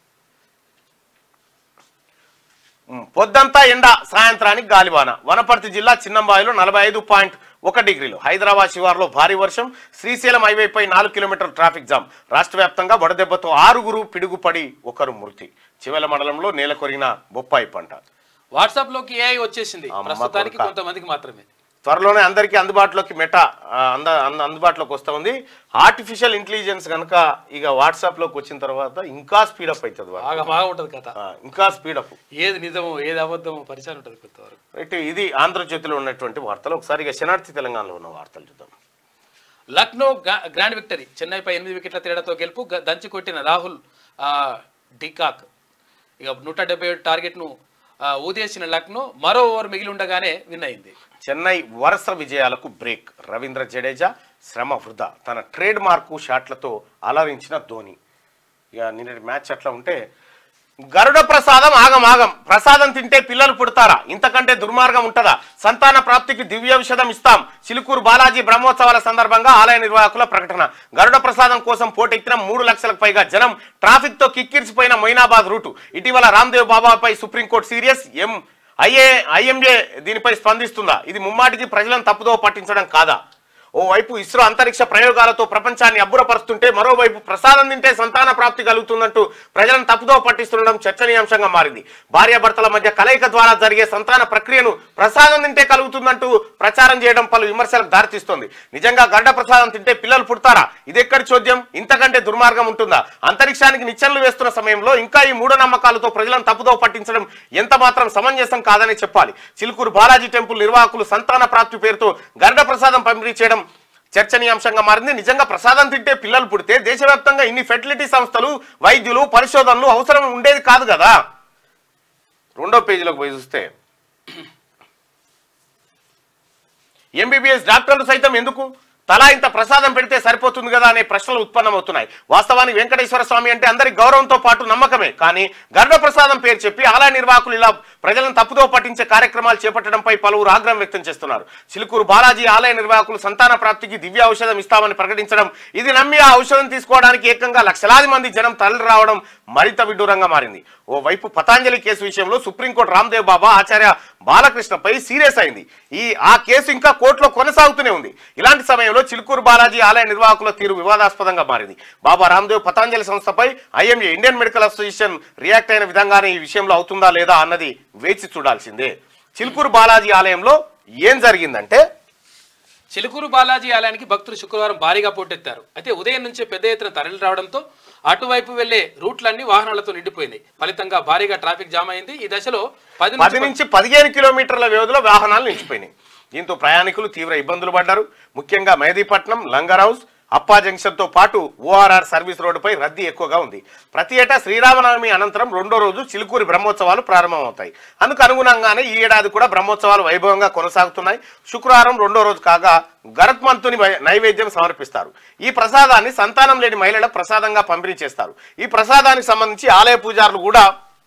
ఉమ్, పొద్దంతా ఎండ సాయంత్రానికి గాలివాన వనపర్తి జిల్లా చిన్నంబాయిలో నలభై ఐదు పాయింట్ ఒక డిగ్రీలు హైదరాబాద్ శివార్లో భారీ వర్షం శ్రీశైలం హైవేపై నాలుగు కిలోమీటర్ల ట్రాఫిక్ జామ్ రాష్ట్ర వ్యాప్తంగా వడదెబ్బతో ఆరుగురు పిడుగుపడి ఒకరు మృతి చివెల మండలంలో నేల కొరిగిన బొప్పాయి పంట వాట్సాప్ లోకి ఏఐ వచ్చేసింది అమ్మ ప్రస్తుతానికి కొడుకా. కొంతమందికి మాత్రమే త్వరలోనే అందరికీ అందుబాటులోకి మెటా ఆ, అంద అంద- అందుబాటులోకి వస్తూ ఉంది ఆర్టిఫిషియల్ ఇంటెలిజెన్స్ కనుక ఇక వాట్సాప్ లోకి వచ్చిన తర్వాత ఇంకా స్పీడప్ అవుతుంది వాడు. బాగా బాగా ఉంటది కథ ఆ, ఇంకా స్పీడప్ ఏది నిజమో ఏది అబద్ధమో పరిచయం ఉంటుంది కొంతవరకు రైట్ ఇది ఆంధ్రజ్యోతిలో ఉన్నటువంటి వార్తలు ఒకసారి ఇక శనార్థి తెలంగాణలో ఉన్న వార్తలు చూద్దాం లక్నో గా- గ్రాండ్ విక్టరీ చెన్నైపై ఎనిమిది వికెట్ల తేడాతో గెలుపు గ- దంచి కొట్టిన రాహుల్ ఆ, డికాక్ ఇక నూట డెబ్బై ఏడు టార్గెట్ను ఆ, ఊదేసిన లక్నో మరో ఓవర్ మిగిలి ఉండగానే విన్ అయింది చెన్నై వరుస విజయాలకు బ్రేక్ రవీంద్ర జడేజా శ్రమ వృధా తన ట్రేడ్ మార్కు షాట్లతో అలరించిన ధోని ఇక నిన్నటి మ్యాచ్ అట్లా ఉంటే గరుడ ప్రసాదం ఆగం ఆగం ప్రసాదం తింటే పిల్లలు పుడతారా ఇంతకంటే దుర్మార్గం ఉంటుందా సంతాన ప్రాప్తికి దివ్యౌషధం ఇస్తాం చిలుకూరు బాలాజీ బ్రహ్మోత్సవాల సందర్భంగా ఆలయ నిర్వాహకుల ప్రకటన గరుడ ప్రసాదం కోసం పోటెత్తిన మూడు లక్షలకు పైగా జనం ట్రాఫిక్ తో కిక్కిరిసిపోయిన మొయినాబాద్ రూటు ఇటీవల రామ్దేవ్ బాబాపై supreme court serious M IA IMA దీనిపై స్పందిస్తుందా ఇది ముమ్మాటికి ప్రజలను తప్పుదో పట్టించడం కాదా ఓవైపు ఇస్రో అంతరిక్ష ప్రయోగాలతో ప్రపంచాన్ని అబ్బురపరుస్తుంటే మరోవైపు ప్రసాదం తింటే సంతాన ప్రాప్తి కలుగుతుందంటూ ప్రజలను తప్పుదో పట్టిస్తుండడం చర్చనీయాంశంగా మారింది భార్యాభర్తల మధ్య కలయిక ద్వారా జరిగే సంతాన ప్రక్రియను ప్రసాదం తింటే కలుగుతుందంటూ ప్రచారం చేయడం పలు విమర్శలకు దారితీస్తోంది నిజంగా గడ్డ ప్రసాదం తింటే పిల్లలు పుడతారా ఇది ఎక్కడి చోద్యం ఇంతకంటే దుర్మార్గం ఉంటుందా అంతరిక్షానికి నిచ్చెనలు వేస్తున్న సమయంలో ఇంకా ఈ మూఢనమ్మకాలతో ప్రజలను తప్పుదో పట్టించడం ఎంత మాత్రం సమంజసం కాదని చెప్పాలి చిలుకూరు బాలాజీ టెంపుల్ నిర్వాహకులు సంతాన ప్రాప్తి పేరుతో గరుడ ప్రసాదం పంపిణీ చేయడం చర్చనీయాంశంగా మారింది నిజంగా ప్రసాదం తింటే పిల్లలు పుడితే దేశవ్యాప్తంగా ఇన్ని ఫెర్టిలిటీ సంస్థలు వైద్యులు పరిశోధనలు అవసరం ఉండేది కాదు కదా రెండో పేజీలోకి పోయి చూస్తే ఎంబీబీఎస్ డాక్టర్లు సైతం ఎందుకు తలా ఇంత ప్రసాదం పెడితే సరిపోతుంది కదా అనే ప్రశ్నలు ఉత్పన్నమవుతున్నాయి వాస్తవానికి వెంకటేశ్వర స్వామి అంటే అందరి గౌరవంతో పాటు నమ్మకమే కానీ గరుడ ప్రసాదం పేరు చెప్పి ఆలయ నిర్వాహకులు ఇలా ప్రజలను తప్పుదో పట్టించే కార్యక్రమాలు చేపట్టడంపై పలువురు ఆగ్రహం వ్యక్తం చేస్తున్నారు చిలుకూరు బాలాజీ ఆలయ నిర్వాహకులు సంతాన ప్రాప్తికి దివ్య ఔషధం ఇస్తామని ప్రకటించడం ఇది నమ్మి ఆ ఔషధం తీసుకోవడానికి ఏకంగా లక్షలాది మంది జనం తరలి రావడం మరింత విడ్డూరంగా మారింది ఓవైపు పతాంజలి కేసు విషయంలో సుప్రీంకోర్టు రామ్దేవ్ బాబా ఆచార్య బాలకృష్ణపై సీరియస్ అయింది ఈ ఆ కేసు ఇంకా కోర్టులో కొనసాగుతూనే ఉంది ఇలాంటి సమయంలో చిలుకూరు బాలాజీ ఆలయ నిర్వాహకుల తీరు వివాదాస్పదంగా మారింది బాబా రామ్దేవ్ పతాంజలి సంస్థపై IMA Indian medical association react అయిన విధంగానే ఈ విషయంలో అవుతుందా లేదా అన్నది వేచి చూడాల్సిందే చిలుకూరు బాలాజీ ఆలయంలో ఏం జరిగిందంటే చిలుకూరు బాలాజీ ఆలయానికి భక్తులు శుక్రవారం భారీగా పోటెత్తారు అయితే ఉదయం నుంచే పెద్ద ఎత్తున తరలి రావడంతో అటువైపు వెళ్లే రూట్లన్నీ వాహనాలతో నిండిపోయింది ఫలితంగా భారీగా ట్రాఫిక్ జామ్ అయింది ఈ దశలో పది పది నుంచి నుంచి పదిహేను కిలోమీటర్ల వ్యవధిలో వాహనాలు నిలిచిపోయినాయి దీంతో ప్రయాణికులు తీవ్ర ఇబ్బందులు పడ్డారు ముఖ్యంగా మెహదీపట్నం లంగర్ హౌస్ అప్పా జంక్షన్ తో పాటు ఓఆర్ఆర్ సర్వీస్ రోడ్డుపై రద్దీ ఎక్కువగా ఉంది ప్రతి ఏటా శ్రీరామనవమి అనంతరం రెండో రోజు చిలుకూరి బ్రహ్మోత్సవాలు ప్రారంభమవుతాయి అందుకు అనుగుణంగానే ఈ ఏడాది కూడా బ్రహ్మోత్సవాలు వైభవంగా కొనసాగుతున్నాయి శుక్రవారం రెండో రోజు కాగా గరత్మంతుని వై- నైవేద్యం సమర్పిస్తారు ఈ ప్రసాదాన్ని సంతానం లేని మహిళలకు ప్రసాదంగా పంపిణీ చేస్తారు ఈ ప్రసాదానికి సంబంధించి ఆలయ పూజారులు కూడా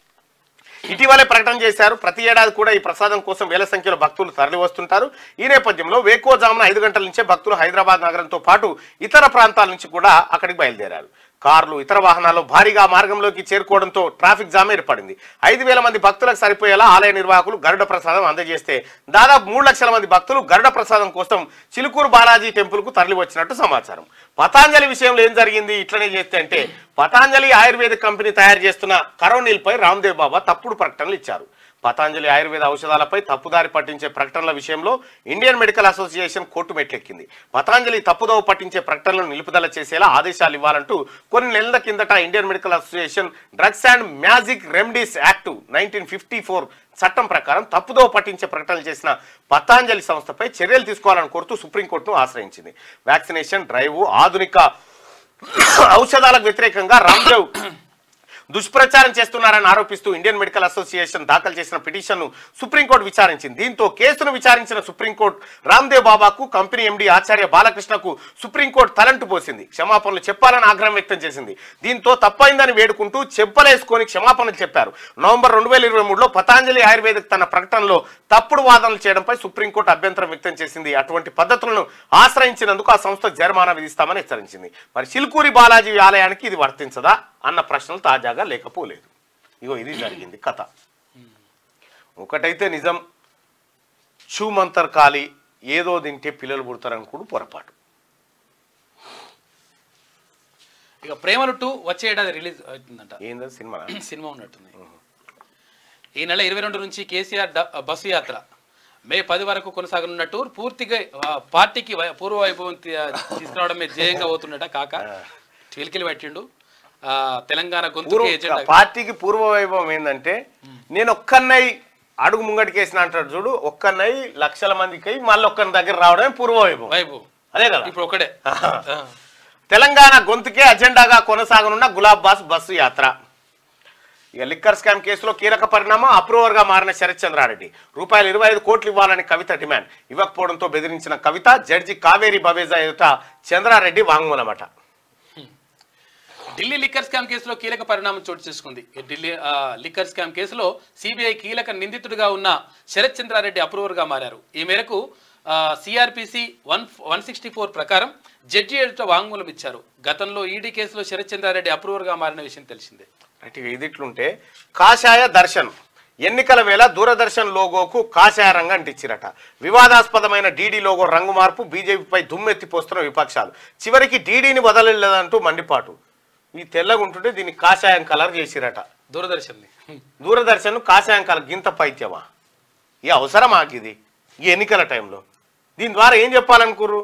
ఇటీవలే ప్రకటన చేశారు ప్రతి ఏడాది కూడా ఈ ప్రసాదం కోసం వేల సంఖ్యలో భక్తులు తరలి వస్తుంటారు ఈ నేపథ్యంలో వేకోజామున ఐదు గంటల నుంచే భక్తులు హైదరాబాద్ నగరంతో పాటు ఇతర ప్రాంతాల నుంచి కూడా అక్కడికి బయలుదేరారు కార్లు ఇతర వాహనాలు భారీగా మార్గంలోకి చేరుకోవడంతో ట్రాఫిక్ జామ్ ఏర్పడింది ఐదు వేల మంది భక్తులకు సరిపోయేలా ఆలయ నిర్వాహకులు గరుడ ప్రసాదం అందజేస్తే దాదాపు మూడు లక్షల మంది భక్తులు గరుడ ప్రసాదం కోసం చిలుకూరు బాలాజీ టెంపుల్ కు తరలి వచ్చినట్టు సమాచారం పతాంజలి విషయంలో ఏం జరిగింది ఇట్లనే చేస్తే అంటే పతాంజలి ఆయుర్వేదిక్ కంపెనీ తయారు చేస్తున్న కరోనిల్ పై రామ్దేవ్ బాబా తప్పుడు ప్రకటనలు ఇచ్చారు పతాంజలి ఆయుర్వేద ఔషధాలపై తప్పుదారి పట్టించే ప్రకటనల విషయంలో ఇండియన్ మెడికల్ అసోసియేషన్ కోర్టు మెట్లెక్కింది పతాంజలి తప్పుదోవ పట్టించే ప్రకటనలను నిలుపుదల చేసేలా ఆదేశాలు ఇవ్వాలంటూ కొన్ని నెలల కిందట Indian medical association drugs and magic remedies act nineteen fifty four చట్టం ప్రకారం తప్పుదోవ పట్టించే ప్రకటనలు చేసిన పతాంజలి సంస్థపై చర్యలు తీసుకోవాలని కోరుతూ సుప్రీంకోర్టును ఆశ్రయించింది వ్యాక్సినేషన్ డ్రైవ్ ఆధునిక ఔషధాలకు వ్యతిరేకంగా రామ్దేవ్ దుష్ప్రచారం చేస్తున్నారని ఆరోపిస్తూ ఇండియన్ మెడికల్ అసోసియేషన్ దాఖలు చేసిన పిటిషన్ను సుప్రీంకోర్టు విచారించింది దీంతో కేసును విచారించిన సుప్రీంకోర్టు రామ్దేవ్ బాబాకు కంపెనీ ఎండి ఆచార్య బాలకృష్ణకు సుప్రీంకోర్టు తలంటు పోసింది క్షమాపణలు చెప్పాలని ఆగ్రహం వ్యక్తం చేసింది దీంతో తప్పైందని వేడుకుంటూ చెంపలేసుకొని క్షమాపణలు చెప్పారు నవంబర్ రెండు వేల ఇరవై మూడులో పతాంజలి ఆయుర్వేదిక్ తన ప్రకటనలో తప్పుడు వాదనలు చేయడంపై సుప్రీంకోర్టు అభ్యంతరం వ్యక్తం చేసింది అటువంటి పద్ధతులను ఆశ్రయించినందుకు ఆ సంస్థ జరిమానా విధిస్తామని హెచ్చరించింది మరి చిలుకూరి బాలాజీ ఆలయానికి ఇది వర్తించదా అన్న ప్రశ్నలు తాజాగా లేకపోలేదు ఇగో ఇది జరిగింది కథ ఒకటైతే నిజం షూమంతర్ కాలి ఏదో తింటే పిల్లలు పుడతారనుకోడు పొరపాటు ఇక ప్రేమలు టూ వచ్చే ఏడాది రిలీజ్ అవుతుందంట ఏందో సినిమా సినిమా ఉన్నట్టుంది ఈ నెల ఇరవై రెండు నుంచి కేసీఆర్ డ- బస్సు యాత్ర మే పది వరకు కొనసాగనున్న టూర్ పూర్తిగా ఆ, పార్టీకి వై- పూర్వ వైభవం తీ- తీసుకురావడమే ధ్యేయంగా పోతున్నట కాక చిలికిలి పెట్టిండు ఆ, తెలంగాణ గొంతుకి పూర్వ ఎజెండా పార్టీకి పూర్వ వైభవం ఏంటంటే నేను ఒక్కన్నై అడుగు ముంగటికేసిన అంటాడు చూడు ఒక్కన్నై లక్షల మందికి మళ్ళీ ఒక్కరి దగ్గర రావడమే పూర్వ వైభవం వైభవ్ అదే కదా ఇప్పుడు ఒకటే ఆ. తెలంగాణ గొంతుకే అజెండాగా కొనసాగనున్న గులాబ్ బాస్ బస్సు యాత్ర ఇక లిక్కర్ స్కామ్ కేసులో కీలక పరిణామం అప్రూవర్ గా మారిన శరత్ చంద్రారెడ్డి రూపాయలు ఇరవై ఐదు కోట్లు ఇవ్వాలని కవిత డిమాండ్ ఇవ్వకపోవడంతో బెదిరించిన కవిత జడ్జి కావేరి బవేజా ఎదుట చంద్రారెడ్డి వాంగ్మూలమట ఢిల్లీ లిక్కర్ స్కామ్ కేసులో కీలక పరిణామం చోటు చేసుకుంది ఈ ఢిల్లీ ఆ, లిక్కర్ స్కామ్ కేసులో సిబిఐ కీలక నిందితుడిగా ఉన్న శరత్ చంద్రారెడ్డి అప్రూవర్గా మారారు ఈ మేరకు CrPC one one sixty four ప్రకారం జడ్జి ఎదుట వాంగ్మూలం ఇచ్చారు గతంలో ఈడీ కేసులో శరత్ చంద్రారెడ్డి అప్రూవర్గా మారిన విషయం తెలిసిందే రైట్ ఇక ఇది ఇట్లుంటే కాషాయ దర్శన్ ఎన్నికల వేళ దూరదర్శన్ లోగోకు కాషాయ రంగు అంటించిరట వివాదాస్పదమైన డీడీ లోగో రంగు మార్పు బీజేపీపై దుమ్మెత్తిపోస్తున్న విపక్షాలు చివరికి డీడీని వదలలేదంటూ మండిపాటు ఈ తెల్లగా ఉంటుంటే దీన్ని కాషాయం కలర్ చేసిరట దూరదర్శన్ దూరదర్శన్ కాషాయం కలర్ గింత పైత్యమా ఈ అవసరమా ఇది ఈ ఎన్నికల టైంలో దీని ద్వారా ఏం చెప్పాలనుకుర్రు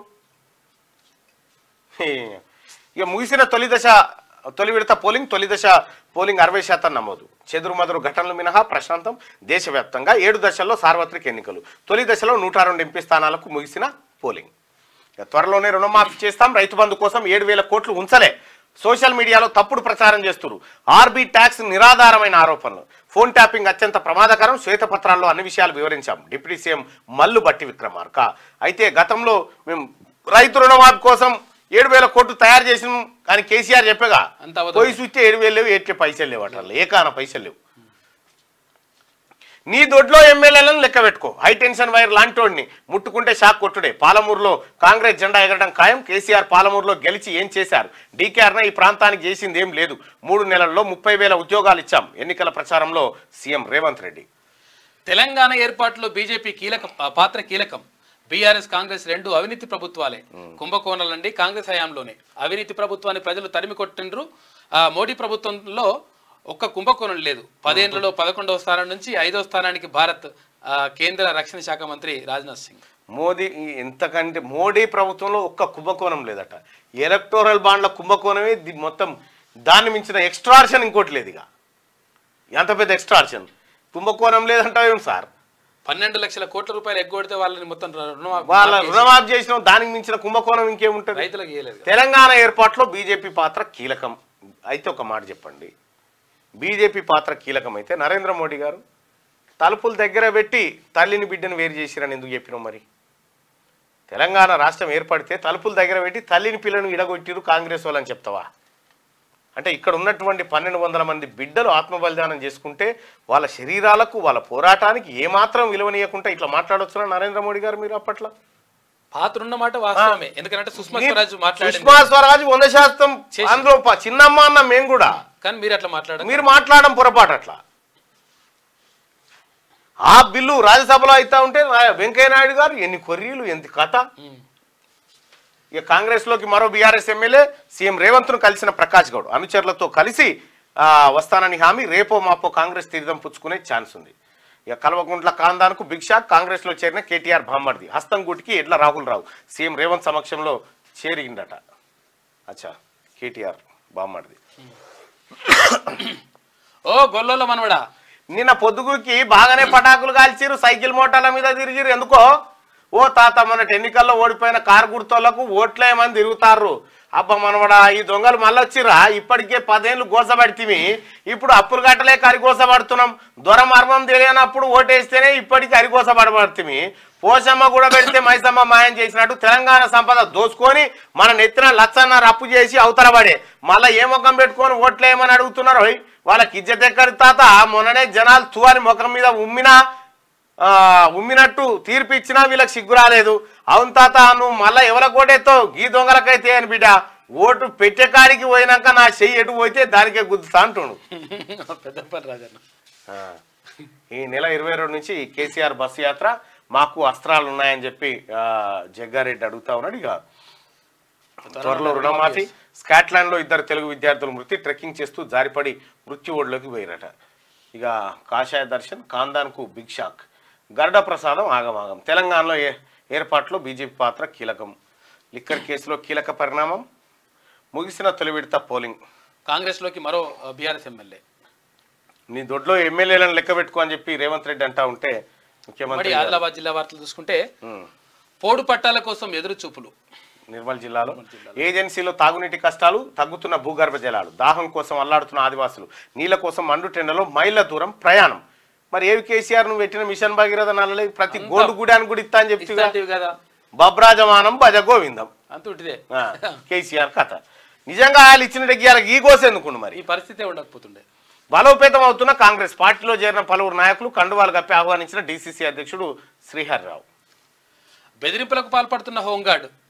హే. ఇక ముగిసిన తొలి దశ తొలి విడత పోలింగ్ తొలి దశ పోలింగ్ అరవై శాతం నమోదు చెదురుమదురు ఘటనలు మినహా ప్రశాంతం దేశవ్యాప్తంగా ఏడు దశల్లో సార్వత్రిక ఎన్నికలు తొలి దశలో నూట రెండు ఎంపీ స్థానాలకు ముగిసిన పోలింగ్ ఇక త్వరలోనే రుణమాఫీ చేస్తాం రైతు బంధు కోసం ఏడు వేల కోట్లు ఉంచలే సోషల్ మీడియాలో తప్పుడు ప్రచారం చేస్తున్నారు ఆర్బీ ట్యాక్స్ నిరాధారమైన ఆరోపణలు ఫోన్ ట్యాపింగ్ అత్యంత ప్రమాదకరం శ్వేతపత్రాల్లో అన్ని విషయాలు వివరించాం డిప్యూటీ సీఎం మల్లు బట్టి విక్రమార్క అయితే గతంలో మేము రైతు రుణమాఫీ కోసం ఏడు వేల కోట్లు తయారు చేసినాం కానీ కేసీఆర్ చెప్పగా అంత అబద్ధం. పోయి చూస్తే ఏడు వేలు లేవు ఏట్లే పైసలు లేవు అట్లా ఏకాన పైసలు లేవు నీ దొడ్లో ఎమ్మెల్యేలను లెక్క పెట్టుకో హై టెన్షన్ వైర్ లాంటోడిని ముట్టుకుంటే షాక్ కొట్టుడే పాలమూరులో కాంగ్రెస్ జెండా ఎగరడం ఖాయం కేసీఆర్ పాలమూరులో గెలిచి ఏం చేశారు డీకేఆర్న ఈ ప్రాంతానికి చేసింది ఏం లేదు మూడు నెలల్లో ముప్పై వేల ఉద్యోగాలు ఇచ్చాం ఎన్నికల ప్రచారంలో సీఎం రేవంత్ రెడ్డి తెలంగాణ ఏర్పాటులో బీజేపీ కీలక ఆ, పాత్ర కీలకం బీఆర్ఎస్ కాంగ్రెస్ రెండు అవినీతి ప్రభుత్వాలే కుంభకోణాలండి కాంగ్రెస్ హయాంలోనే అవినీతి ప్రభుత్వాన్ని ప్రజలు తరిమి కొట్టిండ్రు ఆ, మోడీ ప్రభుత్వంలో ఒక్క కుంభకోణం లేదు పదేళ్లలో పదకొండవ స్థానం నుంచి ఐదవ స్థానానికి భారత్ ఆ, కేంద్ర రక్షణ శాఖ మంత్రి రాజ్నాథ్ సింగ్ మోదీ ఎంతకంటే మోడీ ప్రభుత్వంలో ఒక్క కుంభకోణం లేదట ఎలక్టోరల్ బాండ్ల కుంభకోణమే ది- మొత్తం దాన్ని మించిన ఎక్స్ట్రార్షన్ ఇంకోటి లేదు ఇక ఎంత పెద్ద ఎక్స్ట్రార్షన్ కుంభకోణం లేదంటావేం సార్ పన్నెండు లక్షల కోట్ల రూపాయలు ఎగ్గొడితే వాళ్ళని మొత్తం రుణమాఫీ వాళ్ళ చేసి రుణమాఫీ చేసిన దానికి మించిన కుంభకోణం ఇంకేముంటది రైతులకు ఇయ్యలేదు కదా. తెలంగాణ ఏర్పాటులో బీజేపీ పాత్ర కీలకం అయితే ఒక మాట చెప్పండి బీజేపీ పాత్ర కీలకం అయితే నరేంద్ర మోడీ గారు తలుపుల దగ్గర పెట్టి తల్లిని బిడ్డను వేరు చేసిరని ఎందుకు చెప్పినావు మరి తెలంగాణ రాష్ట్రం ఏర్పడితే తలుపుల దగ్గర పెట్టి తల్లిని పిల్లను ఇడగొట్టిరు కాంగ్రెస్ వాళ్ళని చెప్తావా అంటే ఇక్కడ ఉన్నటువంటి పన్నెండు వందల మంది బిడ్డలు ఆత్మ బలిదానం చేసుకుంటే వాళ్ళ శరీరాలకు వాళ్ళ పోరాటానికి ఏమాత్రం విలువనీయకుండా ఇట్లా మాట్లాడొచ్చునా నరేంద్ర మోడీ గారు మీరు అప్పట్లో పాత్ర ఉన్నమాట వాస్తవమే ఎందుకంటే సుష్మా స్వరాజ్ మాట్లాడింది సుష్మా స్వరాజ్ వంద శాతం చేసింది. అందులో ప- చిన్నమ్మ అన్న మేము కూడా కానీ మీరు అట్లా మాట్లాడారు మీరు మాట్లాడడం పొరపాటు అట్లా ఆ బిల్లు రాజ్యసభలో అవుతా ఉంటే రా- వెంకయ్య నాయుడు గారు ఎన్ని కొర్రీలు ఎంత కథ ఇక కాంగ్రెస్ లోకి మరో బీఆర్ఎస్ ఎమ్మెల్యే సీఎం రేవంత్ ను కలిసిన ప్రకాష్ గౌడ్ అనుచరులతో కలిసి ఆ, వస్తానని హామీ రేపో మాపో కాంగ్రెస్ తీర్థం పుచ్చుకునే ఛాన్స్ ఉంది ఇక కల్వకుంట్ల కాందాన్కు బిగ్ షాక్ కాంగ్రెస్ లో చేరిన కేటీఆర్ భామ్మర్ది హస్తం గుటికి ఎడ్ల రాహుల్ రావు సీఎం రేవంత్ సమక్షంలో చేరిండట అచ్చా కేటీఆర్ బామ్మర్ది ఓ గొల్లోలో మనవడా నిన్న పొద్దుగుకి బాగానే పటాకులు కాల్చిరు సైకిల్ మోటార్ల మీద తిరిగిరు ఎందుకో ఓ తాత మొన్నటి ఎన్నికల్లో ఓడిపోయిన కారు గుర్తోళ్లకు ఓట్లేమని తిరుగుతారు అబ్బా మనవడా ఈ దొంగలు మళ్ళొచ్చిరా ఇప్పటికే పదేళ్ళు గోసపడితిమి ఇప్పుడు అప్పులు కట్టలేక అరిగోసపడుతున్నాం దొర మర్మం తెలియనప్పుడు ఓటేస్తేనే ఇప్పటికీ అరిగోసపడబడుతుంది పోషమ్మ కూడా పెడితే మైసమ్మ మాయం చేసినట్టు తెలంగాణ సంపద దోచుకొని మన నెత్తిన లచ్చన్న రప్పు చేసి అవతలబడే మళ్ళా ఏ ముఖం పెట్టుకొని ఓట్లేయమని అడుగుతున్నారు హోయ్. వాళ్ళకి ఇజ్జత్ ఎక్కడి తాత మొన్ననే జనాలు తువాని ముఖం మీద ఉమ్మినా ఆ, ఉమ్మినట్టు తీర్పు ఇచ్చినా వీళ్ళకి సిగ్గు రాలేదు అవును తాత నువ్వు మళ్ళా ఎవరి కోటేస్తావు గీ దొంగలకైతే అని బిడ్డ ఓటు పెట్టే కాడికి పోయినాక నా చెయ్యి ఎటు పోతే దానికే గుద్దుతా అంటుండు పెద్ద పని రాజన్న ఆ, ఈ నెల ఇరవై రెండు నుంచి కేసీఆర్ బస్సు యాత్ర మాకు అస్త్రాలు ఉన్నాయని చెప్పి ఆ, జగ్గారెడ్డి అడుగుతా ఉన్నాడు ఇక త్వరలో రుణమాఫీ స్కాట్లాండ్ లో ఇద్దరు తెలుగు విద్యార్థులు మృతి ట్రెక్కింగ్ చేస్తూ జారిపడి మృత్యు ఓడిలోకి పోయిరట ఇక కాషాయ దర్శన్ కాందాన్కు బిగ్ షాక్ గరుడ ప్రసాదం ఆగమాగం తెలంగాణలో ఏ ఏర్పాట్లో బీజేపీ పాత్ర కీలకం లిక్కర్ కేసులో కీలక పరిణామం ముగిసిన తొలి విడత పోలింగ్ కాంగ్రెస్ లోకి మరో బీఆర్ఎస్ ఎమ్మెల్యే నీ దొడ్లో ఎమ్మెల్యేలను లెక్క పెట్టుకో అని చెప్పి రేవంత్ రెడ్డి అంటా ఉంటే మరి ముఖ్యమంత్రి గారు, ఆదిలాబాద్ జిల్లా వార్తలు చూసుకుంటే ఉమ్, పోడు పట్టాల కోసం ఎదురు చూపులు నిర్మల్ జిల్లాలో ఏజెన్సీలో తాగునీటి కష్టాలు తగ్గుతున్న భూగర్భ జలాలు దాహం కోసం అల్లాడుతున్న ఆదివాసులు నీళ్ల కోసం మండు టెండలో మైళ్ళ దూరం ప్రయాణం మరి ఏవి కేసీఆర్ నువ్వు పెట్టిన మిషన్ భగీరథ నల్లలే ప్రతి గోండు గుడాన్ని కూడా ఇస్తా అని చెప్తే ఇస్తాంటివి కదా బబ్రాజమానం భజ గోవిందం అంత ఉట్టిదే ఆ, కేసీఆర్ కథ నిజంగా ఆయన ఇచ్చిన డెగ్గియాలకు ఈ గోసెందుకుండు మరి ఈ పరిస్థితే ఉండకపోతుండే బలోపేతం అవుతున్న కాంగ్రెస్ పార్టీలో చేరిన పలువురు నాయకులు కండువాలు కప్పి ఆహ్వానించిన డీసీసీ అధ్యక్షుడు శ్రీహరిరావు బెదిరింపులకు పాల్పడుతున్న హోంగార్డ్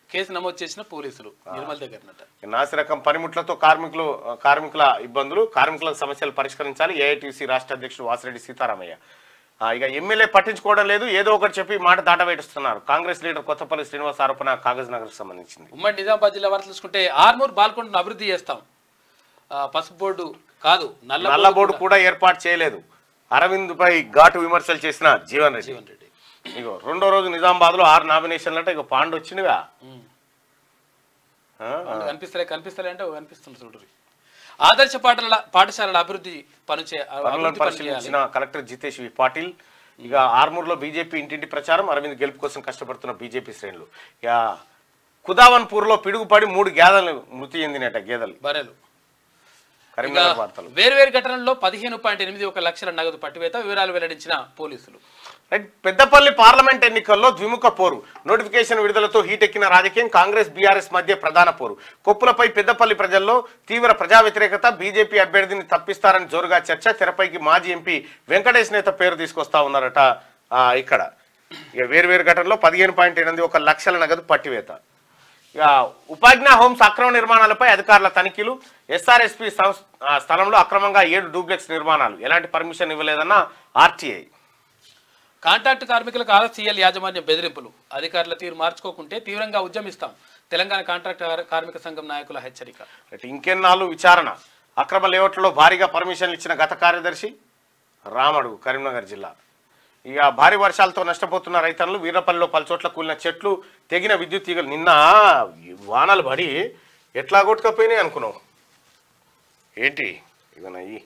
కేసు నమోదు చేసిన పోలీసులు నిర్మల్ దగ్గరనట నాసిరకం పనిముట్లతో కార్మికులు కార్మికుల ఇబ్బందులు కార్మికుల సమస్యలు పరిష్కరించాలి ఏఐటీసీ రాష్ట్ర అధ్యక్షుడు వాసిరెడ్డి సీతారామయ్య ఆ, ఇక ఎమ్మెల్యే పట్టించుకోవడం లేదు ఏదో ఒకటి చెప్పి మాట దాటవేటుస్తున్నారు కాంగ్రెస్ లీడర్ కొత్తపల్లి శ్రీనివాస్ ఆరోపణ కాగజ్ నగర్ సంబంధించింది ఉమ్మడి నిజామాబాద్ జిల్లా వార్తలు చూసుకుంటే ఆర్మూర్ బాల్కొండను అభివృద్ధి చేస్తాం ఆ, పసుపు బోర్డు కాదు నల్ల నల్ల బోర్డు కూడా ఏర్పాటు చేయలేదు అరవింద్ పై ఘాటు విమర్శలు చేసిన జీవన్ రెడ్డి జీవన్ రెడ్డి ఇగో రెండో రోజు నిజామాబాద్ లో ఆరు నామినేషన్లు అంటే ఇక పాండు వచ్చిందిగా ఉమ్. ఆ, కనిపిస్తలే కనిపిస్తలే అంటే ఓ కనిపిస్తుంది చూడరు ఆదర్శ పాఠశాల పాఠశాలల అభివృద్ధి పని చే పనులను అభివృద్ధి పని చేయాలి పరిశీలించిన కలెక్టర్ జితేష్ వి పాటిల్ ఇక ఆర్మూర్లో బీజేపీ ఇంటింటి ప్రచారం అరవింద్ గెలుపు కోసం కష్టపడుతున్న బీజేపీ శ్రేణులు ఇక కుదావన్పూర్లో పిడుగుపడి మూడు గేదెలు మృతి చెందినట గేదెలు బరెలు ఇక కరీంనగర్ వార్తలు వేర్వేరు ఘటనల్లో పదిహేను పాయింట్ ఎనిమిది ఒక లక్షల నగదు పట్టివేత వివరాలు వెల్లడించిన పోలీసులు రైట్ పెద్దపల్లి పార్లమెంట్ ఎన్నికల్లో ద్విముఖ పోరు నోటిఫికేషన్ విడుదలతో హీటెక్కిన రాజకీయం కాంగ్రెస్ బీఆర్ఎస్ మధ్య ప్రధాన పోరు కొప్పులపై పెద్దపల్లి ప్రజల్లో తీవ్ర ప్రజా వ్యతిరేకత బీజేపీ అభ్యర్థిని తప్పిస్తారని జోరుగా చర్చ తెరపైకి మాజీ ఎంపీ వెంకటేష్ నేత పేరు తీసుకొస్తా ఉన్నారట ఆ, ఇక్కడ ఇక వేర్వేరు ఘటనలో పదిహేను పాయింట్ ఎనిమిది ఒక లక్షల నగదు పట్టివేత ఇక ఉపాజ్ఞా హోమ్స్ అక్రమ నిర్మాణాలపై అధికారుల తనిఖీలు ఎస్ఆర్ఎస్పి స్థలంలో అక్రమంగా ఏడు డూప్లెక్స్ నిర్మాణాలు ఎలాంటి పర్మిషన్ ఇవ్వలేదన్న ఆర్టీఐ కాంట్రాక్ట్ కార్మికులకు ఆర్ఎస్సీఎల్ యాజమాన్యం బెదిరింపులు అధికారుల తీరు మార్చుకోకుంటే తీవ్రంగా ఉద్యమిస్తాం తెలంగాణ కాంట్రాక్ట్ కార్- కార్మిక సంఘం నాయకుల హెచ్చరిక రైట్, ఇంకెన్నాళ్ళు విచారణ అక్రమ లేఅవుట్లలో భారీగా పర్మిషన్లు ఇచ్చిన గత కార్యదర్శి రామడు కరీంనగర్ జిల్లా ఇక భారీ వర్షాలతో నష్టపోతున్న రైతన్నులు వీరపల్లిలో పలుచోట్ల కూలిన చెట్లు తెగిన విద్యుత్ తీగలు నిన్న ఈ వానలు పడి ఎట్లా కొట్టుకపోయినాయి అనుకున్నావు ఏంటి ఇవన్నయ్యి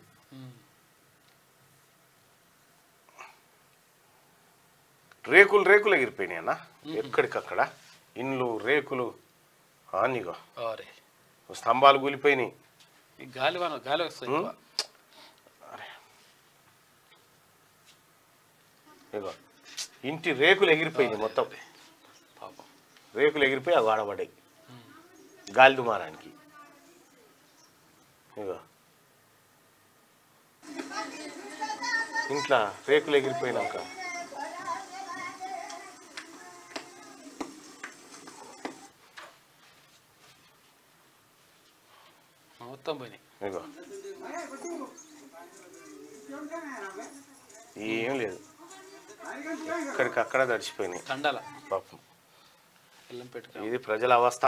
రేకులు రేకులు ఎగిరిపోయినాయి అన్న ఎక్కడికక్కడ ఇండ్లు రేకులు ఆనిగో అరే స్తంభాలు కూలిపోయినాయి ఈ గాలి వాన గాలి వస్తుంది ఎక్కువ. ఇగో ఇంటి రేకులు ఎగిరిపోయినాయి మొత్తం పాపం రేకులు ఎగిరిపోయి అవి ఆడబడ్డాయి గాలి దుమారానికి ఇగో ఇంట్లో రేకులు ఎగిరిపోయినాక మొత్తం పోయినాయి ఇగో ఏం లేదు ఇక్కడికి అక్కడ తడిచిపోయినాయి కండాల పాపం బెల్లం పెట్టుకో ఇది ప్రజల అవస్థ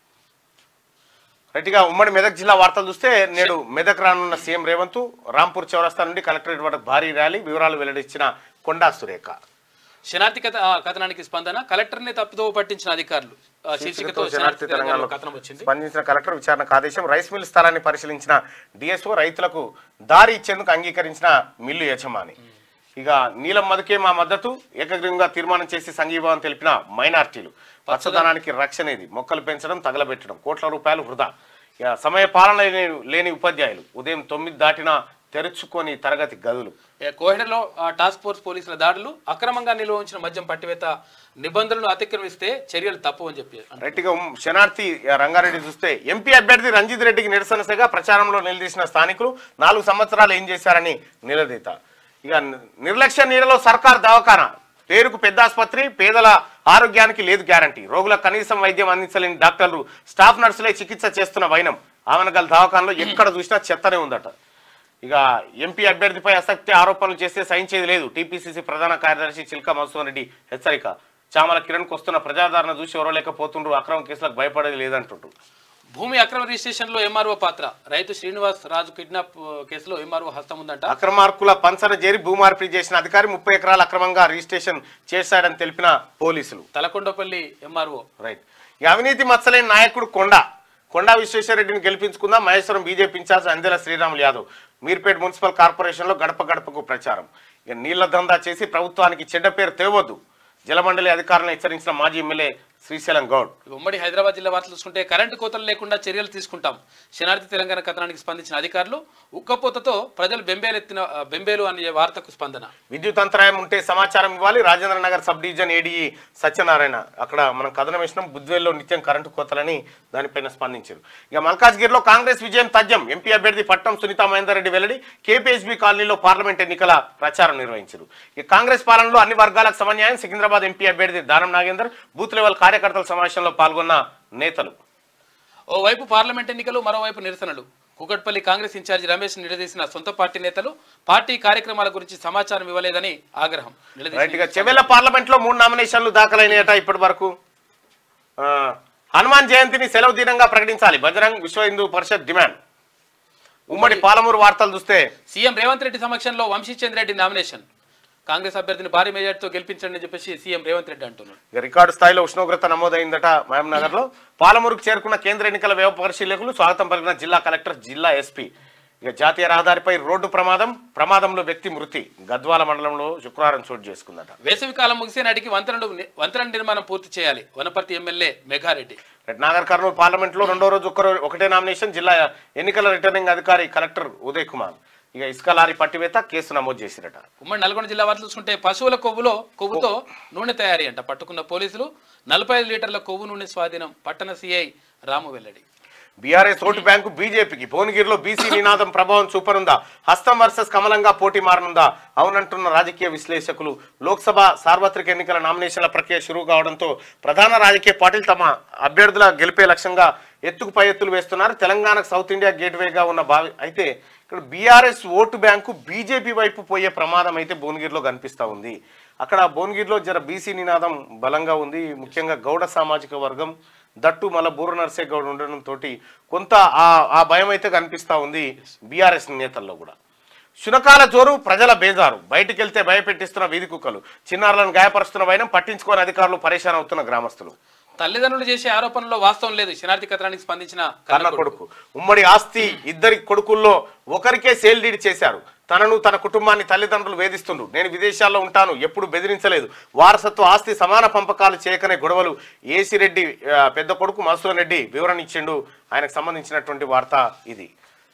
రైట్గా ఉమ్మడి మెదక్ జిల్లా వార్తలు చూస్తే నేడు మెదక్ రానున్న సీఎం రేవంత్ రాంపూర్ చౌరస్తా నుండి కలెక్టరేట్ వరకు భారీ ర్యాలీ వివరాలు వెల్లడించిన కొండా సురేఖ శనార్థి కథ ఆ, కథనానికి స్పందన కలెక్టర్ని తప్పుదో పట్టించిన అధికారులు ఆ, శీర్షికతో శనార్థి శనార్థి తెలంగాణలో తెలంగాణలో కథనం వచ్చింది స్పందించిన కలెక్టర్ విచారణకు ఆదేశం రైస్ మిల్ స్థలాన్ని పరిశీలించిన డిఎస్ఓ రైతులకు దారి ఇచ్చేందుకు అంగీకరించిన మిల్లు యజమాని ఇక నీలం మధుకే మా మద్దతు ఏకగ్రీవంగా తీర్మానం చేసి సంఘీభావం తెలిపిన మైనార్టీలు పచ్చదనానికి రక్షణ ఇది మొక్కలు పెంచడం తగలబెట్టడం కోట్ల రూపాయలు వృధా ఇక సమయ పాలన లేని- లేని ఉపాధ్యాయులు ఉదయం తొమ్మిది దాటిన తెరుచుకొని తరగతి గదులు ఏ, కోహెడలో ఆ, టాస్క్ ఫోర్స్ పోలీసుల దాడులు అక్రమంగా నిల్వ ఉంచిన మద్యం పట్టివేత నిబంధనలు అతిక్రమిస్తే చర్యలు తప్పు అని చెప్పి అంటున్నారు. రైట్గా ఉమ్ శనార్థి ఆ, రంగారెడ్డి చూస్తే ఎంపీ అభ్యర్థి రంజిత్ రెడ్డికి నిరసనసగా ప్రచారంలో నిలదీసిన స్థానికులు నాలుగు సంవత్సరాలు ఏం చేశారని నిలదీత ఇక ని- నిర్లక్ష్య నీడలో సర్కార్ దవాఖానా పేరుకు పెద్ద ఆసుపత్రి పేదల ఆరోగ్యానికి లేదు గ్యారంటీ రోగులకు కనీసం వైద్యం అందించలేని డాక్టర్లు స్టాఫ్ నర్సులే చికిత్స చేస్తున్న వైనం ఆమెనగల్ దవాఖానలో ఎక్కడ చూసినా చెత్తనే ఉందట ఇక ఎంపీ అభ్యర్థిపై అసక్తి ఆరోపణలు చేస్తే సహించేది లేదు టీపీసీసీ ప్రధాన కార్యదర్శి చిల్కా మధుసూదన్ రెడ్డి హెచ్చరిక చామల కిరణ్కు వస్తున్న ప్రజాదరణ చూసి ఎవరో లేకపోతుండ్రు అక్రమ కేసులకు భయపడేది లేదంటుండ్రు భూమి అక్రమ రిజిస్ట్రేషన్ లో ఎంఆర్ఓ పాత్ర రైతు శ్రీనివాస్ రాజు కిడ్నాప్ ఆ, కేసులో ఎంఆర్ఓ హస్తం ఉందంట అక్రమార్కుల పంచన చేరి భూమార్పిడి చేసిన అధికారి ముప్పై ఎకరాల అక్రమంగా రిజిస్ట్రేషన్ చేశాడని తెలిపిన పోలీసులు తలకొండపల్లి ఎంఆర్ఓ రైట్ ఇక అవినీతి మచ్చలేని నాయకుడు కొండ కొండా విశ్వేశ్వరరెడ్డిని గెలిపించుకుందాం Maheshwaram BJP incharge Anjala Sriramulu Yadav Meerpet municipal కార్పొరేషన్లో గడప గడపకు ప్రచారం ఇక నీళ్ల దందా చేసి ప్రభుత్వానికి చెడ్డ పేరు తేవద్దు జలమండలి అధికారులను హెచ్చరించిన మాజీ ఎమ్మెల్యే శ్రీశైలం గౌడ్ ఇక ఉమ్మడి హైదరాబాద్ జిల్లా వార్తలు చూసుకుంటే కరెంటు కోతలు లేకుండా చర్యలు తీసుకుంటాం శనార్థి తెలంగాణ కథనానికి స్పందించిన అధికారులు ఉక్కపోతతో ప్రజలు బెంబేలెత్తిన ఆ, బెంబేలు అనే వార్తకు స్పందన విద్యుత్ అంతరాయం ఉంటే సమాచారం ఇవ్వాలి Rajendra Nagar sub division ADE Satyanarayana అక్కడ మనం కథనం వేసినాం బుద్వేల్లో నిత్యం కరెంటు కోతలని దానిపైన స్పందించారు ఇక మల్కాజ్గిరిలో కాంగ్రెస్ విజయం తథ్యం ఎంపీ అభ్యర్థి పట్టం సునీతా మహేందర్ రెడ్డి వెల్లడి కేపీహెచ్బీ కాలనీలో పార్లమెంట్ ఎన్నికల ప్రచారం నిర్వహించారు ఇక కాంగ్రెస్ పాలనలో అన్ని వర్గాలకు సమన్యాయం సికింద్రాబాద్ ఎంపీ అభ్యర్థి దానం నాగేందర్ బూత్ లెవెల్ కార్యకర్తల సమావేశంలో పాల్గొన్న నేతలు ఓవైపు పార్లమెంట్ ఎన్నికలు మరోవైపు నిరసనలు కుకట్పల్లి కాంగ్రెస్ ఇన్ఛార్జి రమేష్ నిలదీసిన సొంత పార్టీ నేతలు పార్టీ కార్యక్రమాల గురించి సమాచారం ఇవ్వలేదని ఆగ్రహం నిలదీసిన రైట్ గా చెవెళ్ల పార్లమెంట్ లో మూడు నామినేషన్లు దాఖలైనయట ఇప్పటి వరకు ఆ, హనుమాన్ జయంతిని సెలవు దినంగా ప్రకటించాలి బజరంగ్ విశ్వ హిందూ పరిషత్ డిమాండ్ ఉమ్మడి పాలమూరు వార్తలు చూస్తే సీఎం రేవంత్ రెడ్డి సమక్షంలో వంశీచంద్ర రెడ్డి నామినేషన్ కాంగ్రెస్ అభ్యర్థిని భారీ మెజార్టీతో గెలిపించండి అని చెప్పేసి సీఎం రేవంత్ రెడ్డి అంటున్నారు ఇక రికార్డు స్థాయిలో ఉష్ణోగ్రత నమోదైందట మహబూబ్నగర్ లో పాలమూరుకు చేరుకున్న కేంద్ర ఎన్నికల వ్యవ పరిశీలకులు స్వాగతం పలికిన జిల్లా కలెక్టర్ జిల్లా ఎస్పీ ఇక జాతీయ రహదారిపై రోడ్డు ప్రమాదం ప్రమాదంలో వ్యక్తి మృతి గద్వాల మండలంలో శుక్రవారం చోటు చేసుకుందట వేసవి కాలం ముగిసే నాటికి వంతెనలు వంతెన నిర్మాణం పూర్తి చేయాలి వనపర్తి ఎమ్మెల్యే మెఘారెడ్డి రెడ్ నాగర్ కర్నూలు పార్లమెంట్ లో రెండో రోజు ఒక్క రోజు ఒకటే నామినేషన్ జిల్లా ఎన్నికల రిటర్నింగ్ అధికారి కలెక్టర్ ఉదయ్ కుమార్ ఇక ఇసుక లారీ పట్టివేత కేసు నమోదు చేసిరట ఉమ్మడి నల్గొండ జిల్లా వార్తలు చూసుకుంటే పశువుల కొవ్వులో కొవ్వుతో నూనె తయారీ అంట పట్టుకున్న పోలీసులు నలభై ఐదు లీటర్ల కొవ్వు నూనె స్వాధీనం పట్టణ సిఐ రాము వెల్లడి బీఆర్ఎస్ ఓటు బ్యాంకు బీజేపీకి భువనగిరిలో బీసీ నినాదం ప్రభావం చూపనుందా హస్తం వర్సెస్ కమలంగా పోటీ మారనుందా అవునంటున్న రాజకీయ విశ్లేషకులు లోక్సభ సార్వత్రిక ఎన్నికల నామినేషన్ల ప్రక్రియ షురూ కావడంతో ప్రధాన రాజకీయ పార్టీలు తమ అభ్యర్థుల గెలిపే లక్ష్యంగా ఎత్తుకు పై ఎత్తులు వేస్తున్నారు తెలంగాణకు సౌత్ ఇండియా గేట్వేగా ఉన్న భావి అయితే ఇక్కడ బీఆర్ఎస్ ఓటు బ్యాంకు బీజేపీ వైపు పోయే ప్రమాదం అయితే భువనగిరిలో కనిపిస్తా ఉంది అక్కడ భువనగిరిలో జర బీసీ నినాదం బలంగా ఉంది ముఖ్యంగా గౌడ సామాజిక వర్గం దట్టు మళ్ళీ బూర నర్సే గౌడ్ ఉండడంతో కొంత ఆ ఆ భయం అయితే కనిపిస్తా ఉంది బీఆర్ఎస్ నేతల్లో కూడా శునకాల జోరు ప్రజల బేజారు బయటికి వెళ్తే భయపెట్టిస్తున్న వీధి కుక్కలు చిన్నారులను గాయపరుస్తున్న వైనం పట్టించుకోని అధికారులు పరేషాన్ అవుతున్న గ్రామస్తులు తల్లిదండ్రులు చేసే ఆరోపణలో వాస్తవం లేదు శనార్థి కథనానికి స్పందించిన కన్న కొడుకు ఉమ్మడి ఆస్తి ఇద్దరి కొడుకుల్లో ఒకరికే సేల్ డీడ్ చేశారు తనను తన కుటుంబాన్ని తల్లిదండ్రులు వేధిస్తుండ్రు నేను విదేశాల్లో ఉంటాను ఎప్పుడు బెదిరించలేదు వారసత్వ ఆస్తి సమాన పంపకాలు చేయకనే గొడవలు ఏసిరెడ్డి ఆ, పెద్ద కొడుకు మధుసూదన్ రెడ్డి వివరణ ఇచ్చిండు ఆయనకు సంబంధించినటువంటి వార్త ఇది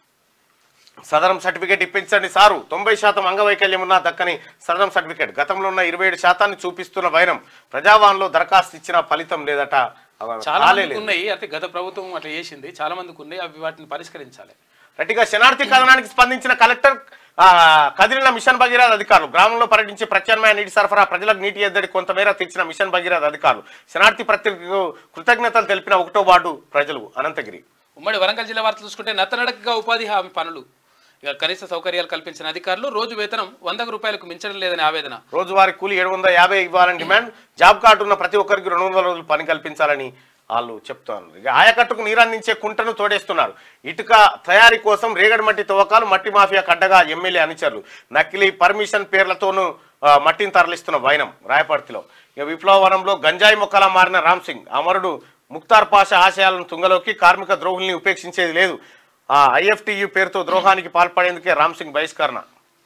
సదరం సర్టిఫికేట్ ఇప్పించండి సారు తొంభై శాతం అంగవైకల్యం ఉన్నా దక్కని సదరం సర్టిఫికేట్ గతంలో ఉన్న ఇరవై ఏడు శాతాన్ని చూపిస్తున్న వైరం ప్రజావాన్లో దరఖాస్తు ఇచ్చిన ఫలితం లేదట అవ- చాలా కాలే మందికి లేదు. ఉన్నాయి అయితే గత ప్రభుత్వం అట్లా చేసింది చాలా మందికి ఉన్నాయి అవి వాటిని పరిష్కరించాలి గట్టిగా శనార్థి కథనానికి స్పందించిన కలెక్టర్ ఆ, కదిలిన మిషన్ భగీరథ అధికారులు గ్రామంలో పర్యటించి ప్రత్యామ్నాయ నీటి సరఫరా ప్రజలకు నీటి ఎద్దడి కొంతమేర తెచ్చిన మిషన్ భగీరథ అధికారులు శనార్థి పత్రికకు కృతజ్ఞతలు తెలిపిన ఒకటో వార్డు ప్రజలు అనంతగిరి ఉమ్మడి వరంగల్ జిల్లా వార్తలు చూసుకుంటే నత్తనడకగా ఉపాధి హామీ పనులు ఇక కనీస సౌకర్యాలు కల్పించిన అధికారులు రోజు వేతనం వంద రూపాయలకు మించడం లేదని ఆవేదన రోజువారీ కూలి ఏడు వందల యాభై ఇవ్వాలని డిమాండ్ జాబ్ కార్డు ఉన్న ప్రతి ఒక్కరికి రెండు వందల రోజులు పని కల్పించాలని వాళ్ళు చెప్తున్నారు ఇక ఆయకట్టుకు నీరు అందించే కుంటను తోడేస్తున్నారు ఇటుక తయారీ కోసం రేగడి మట్టి తవ్వకాలు మట్టి మాఫియా కడ్డగా ఎమ్మెల్యే అనుచరులు నకిలీ పర్మిషన్ పేర్లతోనూ ఆ, మట్టిని తరలిస్తున్న వైనం రాయపర్తిలో ఇక విప్లవవనంలో గంజాయి మొక్కలా మారిన రామ్ సింగ్ అమరుడు ముక్తార్ పాషా ఆశయాలను తుంగలోకి కార్మిక ద్రోహుల్ని ఉపేక్షించేది లేదు ఆ ఐఎఫ్టియు పేరుతో ద్రోహానికి పాల్పడేందుకే రామ్ సింగ్ బహిష్కరణ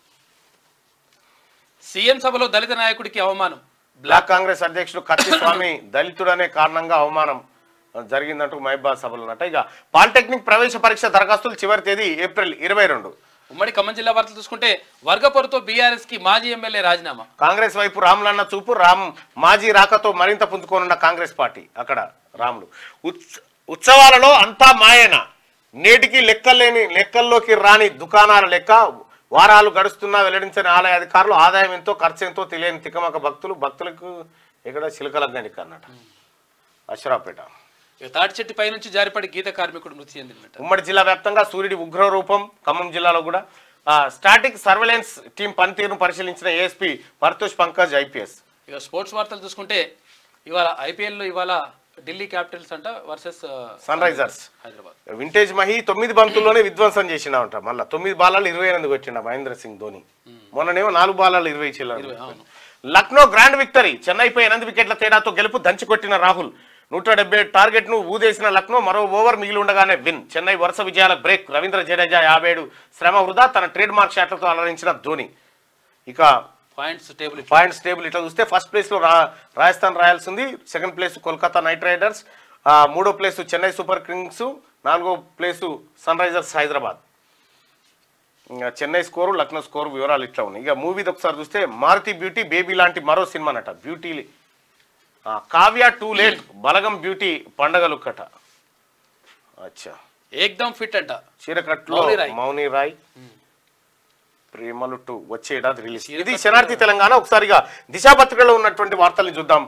సీఎం సభలో దళిత నాయకుడికి అవమానం బ్లాక్ కాంగ్రెస్ అధ్యక్షుడు కత్తి స్వామి దళితుడనే కారణంగా అవమానం జరిగిందంటూ మహిబాద్ సభలో ఉన్నట్ట ఇక పాలిటెక్నిక్ ప్రవేశ పరీక్ష దరఖాస్తులు చివరి తేదీ ఏప్రిల్ ఇరవై రెండు ఉమ్మడి ఖమ్మం జిల్లా వార్తలు చూసుకుంటే వర్గపొరతో బీఆర్ఎస్ కి మాజీ ఎమ్మెల్యే రాజీనామా కాంగ్రెస్ వైపు రాములన్న చూపు రామ్ మాజీ రాకతో మరింత పుంజుకోనున్న కాంగ్రెస్ పార్టీ అక్కడ రాములు ఉత్స- ఉత్సవాలలో అంతా మాయన నేటికి లెక్కలేని లెక్కల్లోకి రాని దుకాణాల లెక్క వారాలు గడుస్తున్నా వెల్లడించని ఆలయ అధికారులు ఆదాయం ఎంతో ఖర్చు ఎంతో తెలియని తికమక భక్తులు భక్తులకు ఇక్కడ చిలకల గణిక అన్నట అశ్వరాపేట ఇక తాటి చెట్టు పైనుంచి జారిపడి గీత కార్మికుడు మృతి చెందినట్టు ఉమ్మడి జిల్లా వ్యాప్తంగా సూర్యుడి ఉగ్ర రూపం ఖమ్మం జిల్లాలో కూడా ఆ, స్టాటిక్ సర్వేలెన్స్ టీం పనితీరును పరిశీలించిన ఏఎస్పీ పర్తోష్ పంకజ్ ఐపీఎస్ ఇక స్పోర్ట్స్ వార్తలు చూసుకుంటే ఇవాళ ఐపీఎల్ లో ఇవాళ ఢిల్లీ క్యాపిటల్స్ అంట versus sunrisers Hyderabad vintage Mahi తొమ్మిది బంతుల్లోనే విధ్వంసం చేసినామంట మళ్ళీ తొమ్మిది బాలాలు ఇరవై ఎనిమిది కొట్టిండ మహేంద్ర సింగ్ ధోని మొన్ననేమో నాలుగు బాలాలు ఇరవై చిల్లర అవును. లక్నో గ్రాండ్ విక్టరీ చెన్నైపై ఎనిమిది వికెట్ల తేడాతో గెలుపు దంచి కొట్టిన రాహుల్ నూట డెబ్బై టార్గెట్ ను ఊదేసిన లక్నో మరో ఓవర్ మిగిలి ఉండగానే విన్ చెన్నై వరుస విజయాల బ్రేక్ రవీంద్ర జడేజా యాభై ఏడు శ్రమ వృధా తన ట్రేడ్ మార్క్ షాట్లతో అలరించిన ధోని ఇక పాయింట్స్ టేబుల్ పాయింట్స్ టేబుల్ ఇట్లా చూస్తే ఫస్ట్ ప్లేస్ లో రా రాజస్థాన్ రాయల్స్ ఉంది second place Kolkata knight riders ఆ, మూడో ప్లేస్ చెన్నై సూపర్ కింగ్స్ నాలుగో ప్లేస్ సన్ రైజర్స్ హైదరాబాద్ ఇంకా చెన్నై స్కోరు లక్నో స్కోరు వివరాలు ఇట్లా ఉన్నాయి ఇక మూవీది ఒకసారి చూస్తే మారుతి బ్యూటీ బేబీ లాంటి మరో సినిమా నట బ్యూటీ ఆ, Kavya too late Balagam beauty పండగ లుక్కట అచ్చా ఏక్దమ్ ఫిట్ అంట చీరకట్లో మౌని రాయ్. మౌని రాయ్ ప్రేమలు టూ వచ్చే ఏడాది రిలీజ్ ఇది చీరకట్టులో- శనార్థి తెలంగాణ ఒకసారిగా దిశా పత్రికలో ఉన్నటువంటి వార్తల్ని చూద్దాం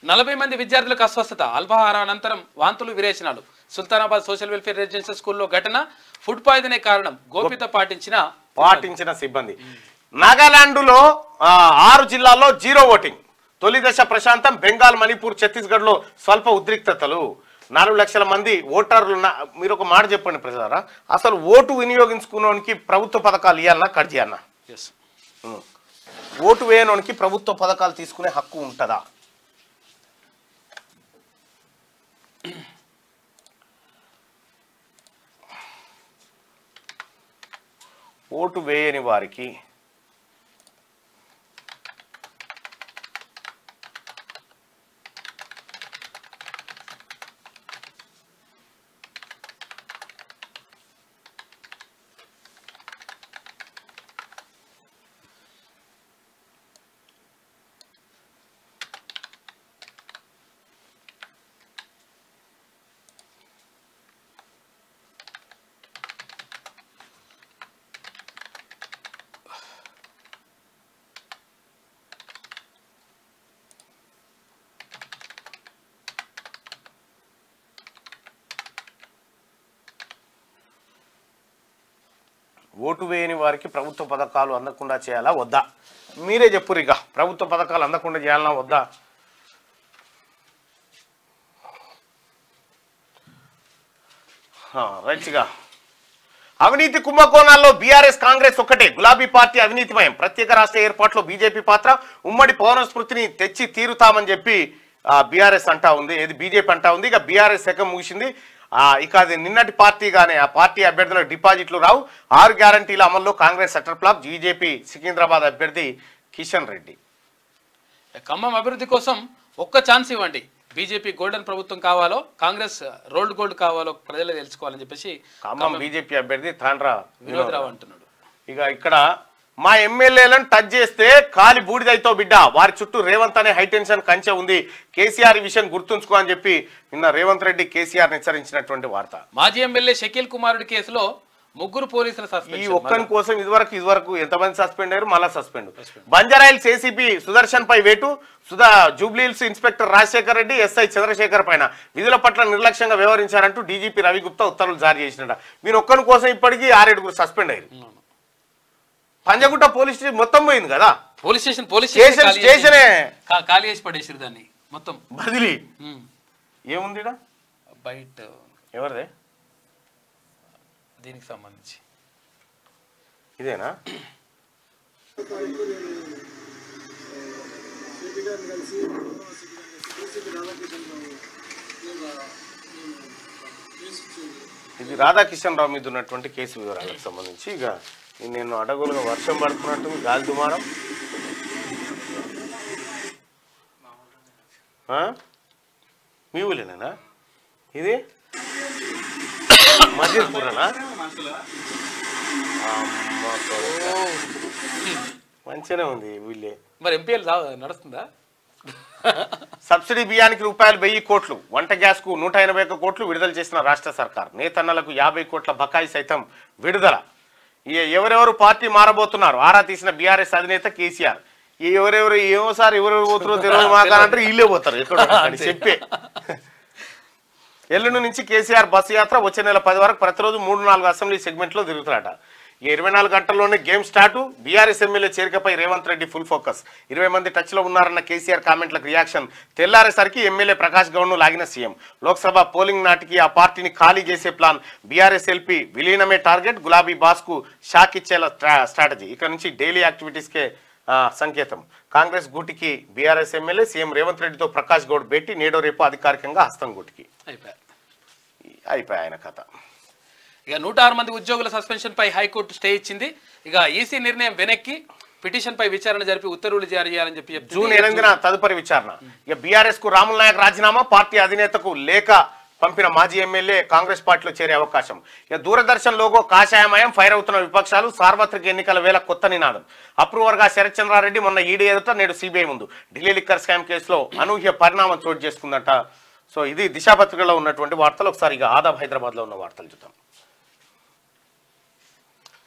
నలభై మంది విద్యార్థులకు అస్వస్థత అల్పాహార అనంతరం వాంతులు విరేచనాలు సుల్తానాబాద్ సోషల్ వెల్ఫేర్ రెసిడెన్షియల్ స్కూల్లో ఘటన ఫుడ్ పాయిజనే కారణం గోప్యత పాటించిన పాటించిన సిబ్బంది నాగాలాండ్లో ఆ, ఆరు జిల్లాల్లో జీరో ఓటింగ్ తొలి దశ ప్రశాంతం బెంగాల్ మణిపూర్ ఛత్తీస్గఢ్లో స్వల్ప ఉద్రిక్తతలు నాలుగు లక్షల మంది ఓటర్లు ఉన్న- మీరు ఒక మాట చెప్పండి ప్రజలారా అసలు ఓటు వినియోగించుకున్నోనికి ప్రభుత్వ పథకాలు ఇవ్వాలన్నా కట్ చేయాలన్నా ఎస్ ఉం. ఓటు వేయనోనికి ప్రభుత్వ పథకాలు తీసుకునే హక్కు ఉంటుందా ఓటు వేయని వారికి ఓటు వేయని వారికి ప్రభుత్వ పథకాలు అందకుండా చేయాలా వద్దా మీరే చెప్పురు ఇక ప్రభుత్వ పథకాలు అందకుండా చేయాలన్నా వద్దా రైట్గా అవినీతి కుంభకోణాల్లో బీఆర్ఎస్ కాంగ్రెస్ ఒక్కటే గులాబీ పార్టీ అవినీతిమయం ప్రత్యేక రాష్ట్ర ఏర్పాట్లో బీజేపీ పాత్ర ఉమ్మడి పౌర స్మృతిని తెచ్చి తీరుతామని చెప్పి బీఆర్ఎస్ అంటా ఉంది ఏది బీజేపీ అంటా ఉంది ఇక బీఆర్ఎస్ శకం ముగిసింది ఆ, ఇక అది నిన్నటి పార్టీగానే ఆ పార్టీ అభ్యర్థులకు డిపాజిట్లు రావు ఆరు గ్యారంటీల అమల్లో కాంగ్రెస్ సెటర్ ఫ్లాప్ బీజేపీ సికింద్రాబాద్ అభ్యర్థి కిషన్ రెడ్డి ఖమ్మం అభివృద్ధి కోసం ఒక్క ఛాన్స్ ఇవ్వండి బీజేపీ గోల్డెన్ ప్రభుత్వం కావాలో కాంగ్రెస్ రోల్డ్ గోల్డ్ కావాలో ప్రజలే తెలుసుకోవాలని చెప్పేసి ఖమ్మం బీజేపీ అభ్యర్థి తాండ్రా వినోద్ రావు అంటున్నాడు ఇక ఇక్కడ మా ఎమ్మెల్యేలను టచ్ చేస్తే కాలి బూడిదైతో బిడ్డ వారి చుట్టూ రేవంత్ అనే హైటెన్షన్ కంచె ఉంది కేసీఆర్ ఈ విషయం గుర్తుంచుకో అని చెప్పి నిన్న రేవంత్ రెడ్డి కేసీఆర్ హెచ్చరించినటువంటి వార్త మాజీ ఎమ్మెల్యే షకీల్ కుమారుడి కేసులో ముగ్గురు పోలీసుల ఈ సస్పెన్షన్ ఒక్కని కోసం ఇదివరకు ఇదివరకు ఎంతమంది సస్పెండ్ అయ్యారు మళ్ళా సస్పెండ్ బంజారాయిల్స్ ఏసీపీ సుదర్శన్ పై వేటు సుధా జూబ్లీహిల్స్ ఇన్స్పెక్టర్ రాజశేఖర్ రెడ్డి ఎస్ఐ చంద్రశేఖర్ పైన విధుల పట్ల నిర్లక్ష్యంగా వ్యవహరించారంటూ డీజీపీ రవి గుప్తా ఉత్తర్వులు జారీ చేసినట మీరు ఒక్కని కోసం ఇప్పటికీ ఆరేడుగురు సస్పెండ్ అయ్యారు పంజగుట్ట పోలీస్ స్టేషన్ మొత్తం పోయింది కదా పోలీస్ స్టేషన్ పోలీస్ స్టేషన్ ఖాళీ చేసి- స్టేషనే కా- ఖాళీ చేసి పడేసారు దాన్ని మొత్తం బదిలీ ఉమ్. ఏముంది ఈడ? బయట ఎవరిదే దీనికి సంబంధించి ఇదేనా ఇది రాధాకిషన్ రావు మీద ఉన్నటువంటి కేసు వివరాలకు సంబంధించి ఇక ఇది నేను అడగులుగా వర్షం పడుతున్నట్టు గాలి దుమారం ఆ? మీ ఊళ్ళేనా ఇది మజీర్పురనా అమ్మ కొడుకా. మంచిగానే ఉంది ఈ ఊళ్ళే మరి ఎంపీఎల్ నడుస్తుందా సబ్సిడీ బియ్యానికి రూపాయలు వెయ్యి కోట్లు వంట గ్యాస్కు నూట ఎనభై ఒక్క కోట్లు విడుదల చేసిన రాష్ట్ర సర్కార్ నేతన్నలకు యాభై కోట్ల బకాయి సైతం విడుదల ఈ ఎవరెవరు పార్టీ మారబోతున్నారు ఆరా తీసిన బీఆర్ఎస్ అధినేత కేసీఆర్ ఈ ఎవరెవరు ఏమో సార్ ఎవరెవరు పోతున్నారో తెలియదు మాకాలంటారు వీళ్ళే పోతారు ఎక్కడ అని చెప్పే ఎల్లుండి నుంచి కేసీఆర్ బస్సు యాత్ర వచ్చే నెల పది వరకు ప్రతిరోజు మూడు నాలుగు అసెంబ్లీ సెగ్మెంట్లో తిరుగుతారట ఈ ఇరవై నాలుగు గంటల్లోనే గేమ్ స్టార్ట్ బీఆర్ఎస్ ఎమ్మెల్యే చేరికపై రేవంత్ రెడ్డి ఫుల్ ఫోకస్ ఇరవై మంది టచ్లో ఉన్నారన్న కేసీఆర్ కామెంట్లకు రియాక్షన్ తెల్లారేసరికి ఎమ్మెల్యే ప్రకాష్ గౌడ్ను లాగిన సీఎం లోక్సభ పోలింగ్ నాటికి ఆ పార్టీని ఖాళీ చేసే ప్లాన్ బీఆర్ఎస్ ఎల్పీ విలీనమే టార్గెట్ గులాబీ బాస్కు షాక్ ఇచ్చేలా స్ట్రా- స్ట్రాటజీ ఇక్కడ నుంచి డైలీ యాక్టివిటీస్కే ఆ, సంకేతం కాంగ్రెస్ గూటికి బీఆర్ఎస్ ఎమ్మెల్యే సీఎం రేవంత్ రెడ్డితో ప్రకాష్ గౌడ్ భేటీ నేడో రేపు అధికారికంగా హస్తం గూటికి అయిపోయా అయిపోయి ఆయన కథ ఇక నూట ఆరు మంది ఉద్యోగుల సస్పెన్షన్ పై హైకోర్టు స్టే ఇచ్చింది ఇక ఈసీ నిర్ణయం వెనక్కి పిటిషన్ పై విచారణ జరిపి ఉత్తర్వులు జారీ చేయాలని చెప్పి చెప్తుంది. జూన్ ఎనిమిదిన తదుపరి విచారణ ఇక బీఆర్ఎస్ కు రాముల్ నాయక్ రాజీనామా పార్టీ అధినేతకు లేఖ పంపిన మాజీ ఎమ్మెల్యే కాంగ్రెస్ పార్టీలో చేరే అవకాశం ఇక దూరదర్శన్ లోగో కాషాయమయం ఫైర్ అవుతున్న విపక్షాలు సార్వత్రిక ఎన్నికల వేళ కొత్త నినాదం అప్రూవర్ గా శరత్ చంద్రారెడ్డి మొన్న ఈడీ ఎదుట నేడు సిబిఐ ముందు ఢిల్లీ లిక్కర్ స్కామ్ కేసులో అనూహ్య పరిణామం చోటు చేసుకుందట సో ఇది దిశాపత్రికలో ఉన్నటువంటి వార్తలు ఒకసారి ఇక ఆదాబ్ హైదరాబాద్ లో ఉన్న వార్తలు చూద్దాం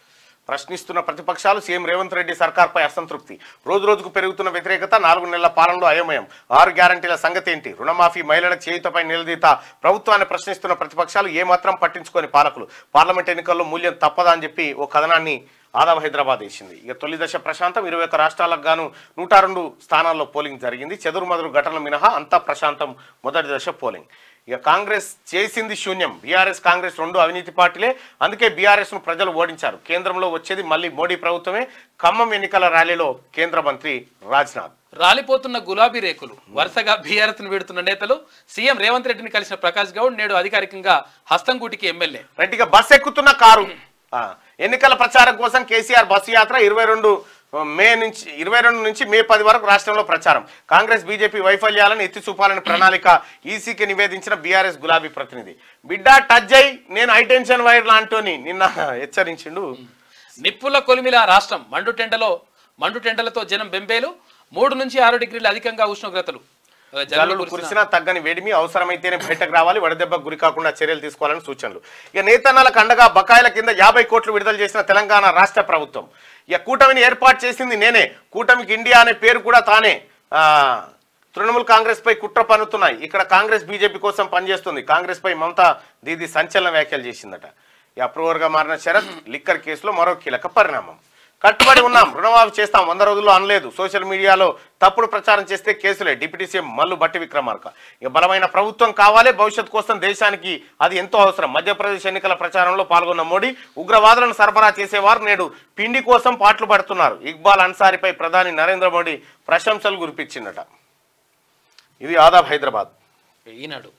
ప్రశ్నిస్తున్న ప్రతిపక్షాలు సీఎం రేవంత్ రెడ్డి సర్కార్పై అసంతృప్తి రోజు రోజుకు పెరుగుతున్న వ్యతిరేకత నాలుగు నెలల పాలనలో అయోమయం ఆరు గ్యారంటీల సంగతి ఏంటి రుణమాఫీ మహిళల చేయుతపై నిలదీత ప్రభుత్వాన్ని ప్రశ్నిస్తున్న ప్రతిపక్షాలు ఏమాత్రం పట్టించుకొని పాలకులు పార్లమెంట్ ఎన్నికల్లో మూల్యం తప్పదా అని చెప్పి ఓ కథనాన్ని ఆదాబ్ హైదరాబాద్ వేసింది ఇక తొలి దశ ప్రశాంతం ఇరవై ఒక్క రాష్ట్రాలకు గాను నూట రెండు స్థానాల్లో పోలింగ్ జరిగింది చెదురుమదురు ఘటనలు మినహా అంతా ప్రశాంతం మొదటి దశ పోలింగ్ ఇక కాంగ్రెస్ చేసింది శూన్యం బీఆర్ఎస్ కాంగ్రెస్ రెండు అవినీతి పార్టీలే అందుకే బీఆర్ఎస్ ను ప్రజలు ఓడించారు కేంద్రంలో వచ్చేది మళ్ళీ మోడీ ప్రభుత్వమే ఖమ్మం ఎన్నికల ర్యాలీలో కేంద్ర మంత్రి రాజ్నాథ్ రాలిపోతున్న గులాబీ రేకులు వరుసగా బీఆర్ఎస్ ను వీడుతున్న నేతలు సీఎం రేవంత్ రెడ్డిని కలిసిన ప్రకాష్ గౌడ్ నేడు అధికారికంగా హస్తంగూటికి ఎమ్మెల్యే రైట్గా బస్ ఎక్కుతున్న కారు ఆ, ఎన్నికల ప్రచారం కోసం కేసీఆర్ బస్సు యాత్ర ఇరవై రెండు మే నుంచి ఇరవై రెండు నుంచి మే పది వరకు రాష్ట్రంలో ప్రచారం కాంగ్రెస్ బీజేపీ వైఫల్యాలను ఎత్తి చూపాలని ప్రణాళిక ఈసీకి నివేదించిన బీఆర్ఎస్ గులాబీ ప్రతినిధి బిడ్డ టచ్ అయి నేను హైటెన్షన్ వైర్ లాంటోని నిన్న హెచ్చరించిండు నిప్పుల కొలిమిల రాష్ట్రం మండు టెండలో మండు టెండలతో జనం బెంబేలు మూడు నుంచి ఆరు డిగ్రీలు అధికంగా ఉష్ణోగ్రతలు ఆ, జల్లులు జల్లులు కురిసిన- కురిసినా తగ్గని వేడిమి అవసరమైతేనే బయటకు రావాలి వడదెబ్బకు గురి కాకుండా చర్యలు తీసుకోవాలని సూచనలు ఇక నేతన్నలకు అండగా బకాయిల కింద యాభై కోట్లు విడుదల చేసిన తెలంగాణ రాష్ట్ర ప్రభుత్వం ఇక కూటమిని ఏర్పాటు చేసింది నేనే కూటమికి ఇండియా అనే పేరు కూడా తానే ఆ, తృణమూల్ కాంగ్రెస్ పై కుట్ర పన్నుతున్నాయి ఇక్కడ కాంగ్రెస్ బీజేపీ కోసం పనిచేస్తుంది కాంగ్రెస్ పై మమతా దీది సంచలన వ్యాఖ్యలు చేసిందట ఈ అప్రూవర్ గా మారిన శరత్ లిక్కర్ కేసులో మరో కీలక పరిణామం కట్టుబడి ఉన్నాం రుణమాఫీ చేస్తాం వంద రోజుల్లో అనలేదు సోషల్ మీడియాలో తప్పుడు ప్రచారం చేస్తే కేసులే డిప్యూటీ సీఎం మల్లు బట్టి విక్రమార్క ఇక బలమైన ప్రభుత్వం కావాలి భవిష్యత్ కోసం దేశానికి అది ఎంతో అవసరం మధ్యప్రదేశ్ ఎన్నికల ప్రచారంలో పాల్గొన్న మోడీ ఉగ్రవాదులను సరఫరా చేసేవారు నేడు పిండి కోసం పాటలు పడుతున్నారు ఇక్బాల్ అన్సారీపై ప్రధాని నరేంద్ర మోడీ ప్రశంసలు కురిపించిందట ఇది ఆదాబ్ హైదరాబాద్ ఈనాడు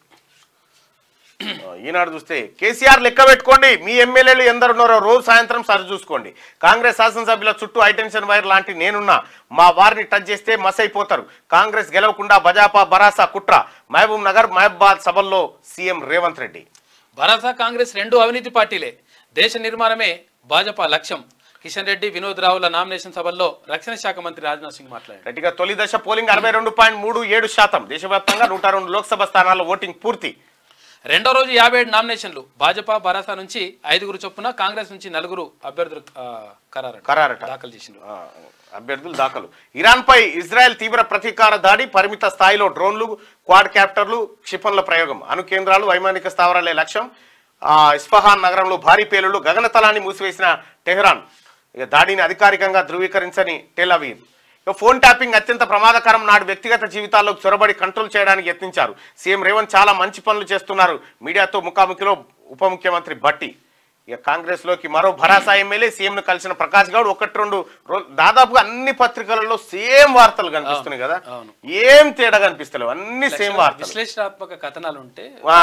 ఆ, ఈనాడు చూస్తే కేసీఆర్ లెక్క పెట్టుకోండి మీ ఎమ్మెల్యేలు ఎందరున్నారో రోజు సాయంత్రం సరి చూసుకోండి కాంగ్రెస్ శాసనసభ్యుల చుట్టూ హైటెన్షన్ వైర్ లాంటి నేనున్నా మా వారిని టచ్ చేస్తే మస్ అయిపోతారు కాంగ్రెస్ గెలవకుండా బజాపా బరాసా కుట్ర మహబూబ్ నగర్ మహబాద్ సభల్లో సీఎం రేవంత్ రెడ్డి భరత కాంగ్రెస్ రెండు అవినీతి పార్టీలే దేశ నిర్మాణమే భాజపా లక్ష్యం కిషన్ రెడ్డి వినోద్ రావుల నామినేషన్ సభల్లో రక్షణ శాఖ మంత్రి రాజ్నాథ్ సింగ్ మాట్లాడారు గట్టిగా తొలి దశ పోలింగ్ అరవై రెండు పాయింట్ మూడు ఏడు శాతం దేశవ్యాప్తంగా నూట రెండు లోక్సభ స్థానాల్లో ఓటింగ్ పూర్తి రెండో రోజు యాభై ఏడు నామినేషన్లు భాజపా భరాసా నుంచి ఐదుగురు చొప్పున కాంగ్రెస్ నుంచి నలుగురు అభ్యర్థులు ఆ, ఖరారు ఖరారట. దాఖలు చేసిండ్రు ఆ, అభ్యర్థులు దాఖలు ఇరాన్ పై ఇజ్రాయెల్ తీవ్ర ప్రతీకార దాడి పరిమిత స్థాయిలో డ్రోన్లు క్వాడ్ క్యాప్టర్లు క్షిపణుల ప్రయోగం అణు కేంద్రాలు వైమానిక స్థావరాలే లక్ష్యం ఆ, ఇస్ఫహాన్ నగరంలో భారీ పేలుళ్లు గగనతలాన్ని మూసివేసిన టెహ్రాన్ ఇక దాడిని అధికారికంగా ధృవీకరించని టెలవీవ్ ఇక ఫోన్ ట్యాపింగ్ అత్యంత ప్రమాదకరం నాడు వ్యక్తిగత జీవితాల్లో చొరబడి కంట్రోల్ చేయడానికి యత్నించారు సీఎం రేవంత్ చాలా మంచి పనులు చేస్తున్నారు మీడియాతో ముఖాముఖిలో ఉప ముఖ్యమంత్రి భట్టి ఇక కాంగ్రెస్ లోకి మరో భరాసా ఎమ్మెల్యే సీఎం ను కలిసిన ప్రకాష్ గౌడ్ ఒకటి రెండు రో- దాదాపుగా అన్ని పత్రికలలో సేమ్ వార్తలు కనిపిస్తున్నాయి కదా అవును. ఏం తేడా కనిపిస్తలేవు అన్ని సేమ్ వార్తలు విశ్లేషణాత్మక కథనాలు ఉంటే వా.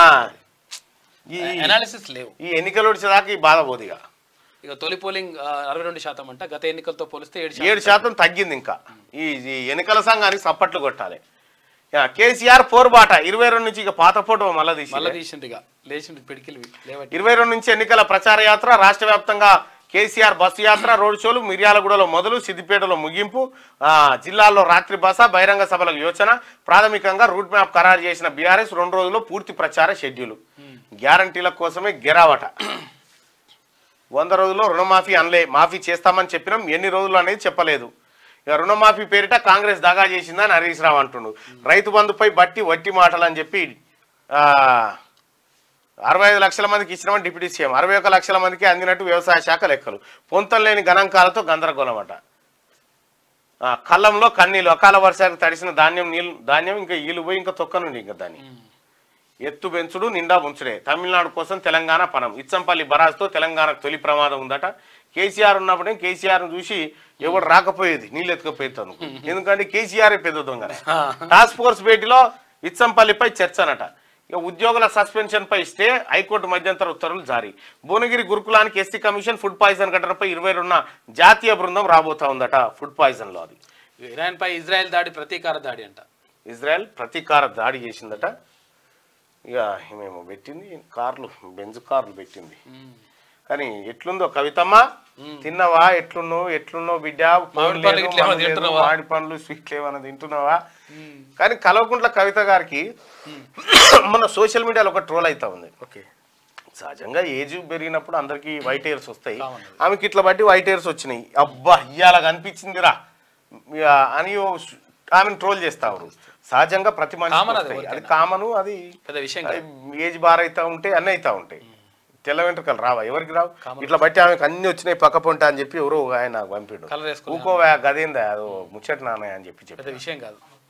ఈ అనాలిసిస్ లేవు ఈ ఎన్నికలు వచ్చేదాకా ఈ బాధ పోదు ఇక ఇక తొలి పోలింగ్ ఆ, అరవై రెండు శాతం అంట గత ఎన్నికలతో పోలిస్తే ఏడు ఏడు శాతం శాతం తగ్గింది ఇంకా ఈ ఈ ఎన్నికల సంఘానికి సప్పట్లు కొట్టాలి ఇక కేసీఆర్ పోరుబాట ఇరవై రెండు నుంచి ఇక పాత ఫోటో మళ్ళీ మళ్ళా తీసి తీసిండు ఇక లేచిండు పిడికిలు లేవట్టి ఇరవై రెండు నుంచి ఎన్నికల ప్రచార యాత్ర రాష్ట్ర వ్యాప్తంగా కేసీఆర్ బస్సు యాత్ర రోడ్ షోలు మిర్యాలగూడలో మొదలు సిద్దిపేటలో ముగింపు ఆ, జిల్లాల్లో రాత్రి బస బహిరంగ సభలకు యోచన ప్రాథమికంగా రూట్ మ్యాప్ ఖరారు చేసిన బీఆర్ఎస్ రెండు రోజుల్లో పూర్తి ప్రచార షెడ్యూల్ గ్యారంటీల కోసమే గెరావట వంద రోజుల్లో రుణమాఫీ అనలే మాఫీ చేస్తామని చెప్పినాం ఎన్ని రోజులు అనేది చెప్పలేదు ఇక రుణమాఫీ పేరిట కాంగ్రెస్ దాగా చేసిందని హరీష్ రావు అంటుండు రైతు బంధుపై బట్టి వట్టి మాటలు అని చెప్పి ఆ, అరవై ఐదు లక్షల మందికి ఇచ్చినామని డిప్యూటీ సీఎం అరవై ఒక లక్షల మందికి అందినట్టు వ్యవసాయ శాఖ లెక్కలు పొంతం లేని గణాంకాలతో గందరగోళం అట ఆ, కళ్ళంలో కన్నీళ్ళు అకాల వర్షానికి తడిసిన ధాన్యం నీళ్ళు ధాన్యం ఇంకా ఈలు పోయి ఇంకా తొక్కనుండి ఇంకా దాన్ని ఎత్తు పెంచుడు నిండా ఉంచుడే తమిళనాడు కోసం తెలంగాణ పనం ఇచ్చంపల్లి బరాజ్తో తెలంగాణకు తొలి ప్రమాదం ఉందట కేసీఆర్ ఉన్నప్పుడే కేసీఆర్ చూసి ఎవడు రాకపోయేది నీళ్ళు ఎత్తుకపోయేది ఎందుకంటే కేసీఆర్ పెద్ద దొంగ టాస్క్ ఫోర్స్ భేటీలో ఇచ్చంపల్లిపై చర్చ అనట ఇక ఉద్యోగుల సస్పెన్షన్ పై స్టే హైకోర్టు మధ్యంతర ఉత్తర్వులు జారీ భువనగిరి గురుకులానికి ఎస్సీ కమిషన్ ఫుడ్ పాయిజన్ ఘటనపై ఇరవై రెండున జాతీయ బృందం రాబోతా ఉందట ఫుడ్ పాయిజన్ లో అది ఇరాన్ పై ఇజ్రాయెల్ దాడి ప్రతీకార దాడి అంట ఇజ్రాయెల్ ప్రతీకార దాడి చేసిందట ఇక మేము పెట్టింది కార్లు బెంజ్ కార్లు పెట్టింది కానీ ఎట్లుందో కవితమ్మ తిన్నవా ఎట్లున్నావు ఎట్లున్నావు బిడ్డ ఫోన్ మామిడి పండ్లు లేదు, గిట్ల ఏమైనా మందు లేదు, తింటున్నావా? మామిడి పండ్లు స్వీట్లు ఏమైనా తింటున్నావా కానీ కలవకుంట్ల కవిత గారికి మన సోషల్ మీడియాలో ఒక ట్రోల్ అవుతా ఉంది ఓకే సహజంగా ఏజ్ పెరిగినప్పుడు అందరికి వైట్ హెయిర్స్ వస్తాయి Common అది. ఆమెకి ఇట్లా బట్టి వైట్ హెయిర్స్ వచ్చినాయి అబ్బా ఇవాళ కనిపించిందిరా ఇక అని ఓ sh- ఆమెను ట్రోల్ చేస్తారు సహజంగా ప్రతి మనిషి Common అది వస్తాయి. అది ఎవరికైనా. కామను అది పెద్ద విషయం కాదు. ఏజ్ బార్ అవుతా ఉంటే అన్నీ అవుతా ఉంటాయి తెల్ల వెంట్రుకలు రావా ఎవరికి రావు Common. ఇట్లా బట్టి ఆమెకు అన్ని వచ్చినాయి పక్క పొంట అని చెప్పి ఎవరో ఒక ఆయన పంపిండు కలర్ వేసుకుని ఊకోవా గదేందా అదో ముచ్చట నాన్న అని చెప్పి పెద్ద చెప్పి విషయం కాదు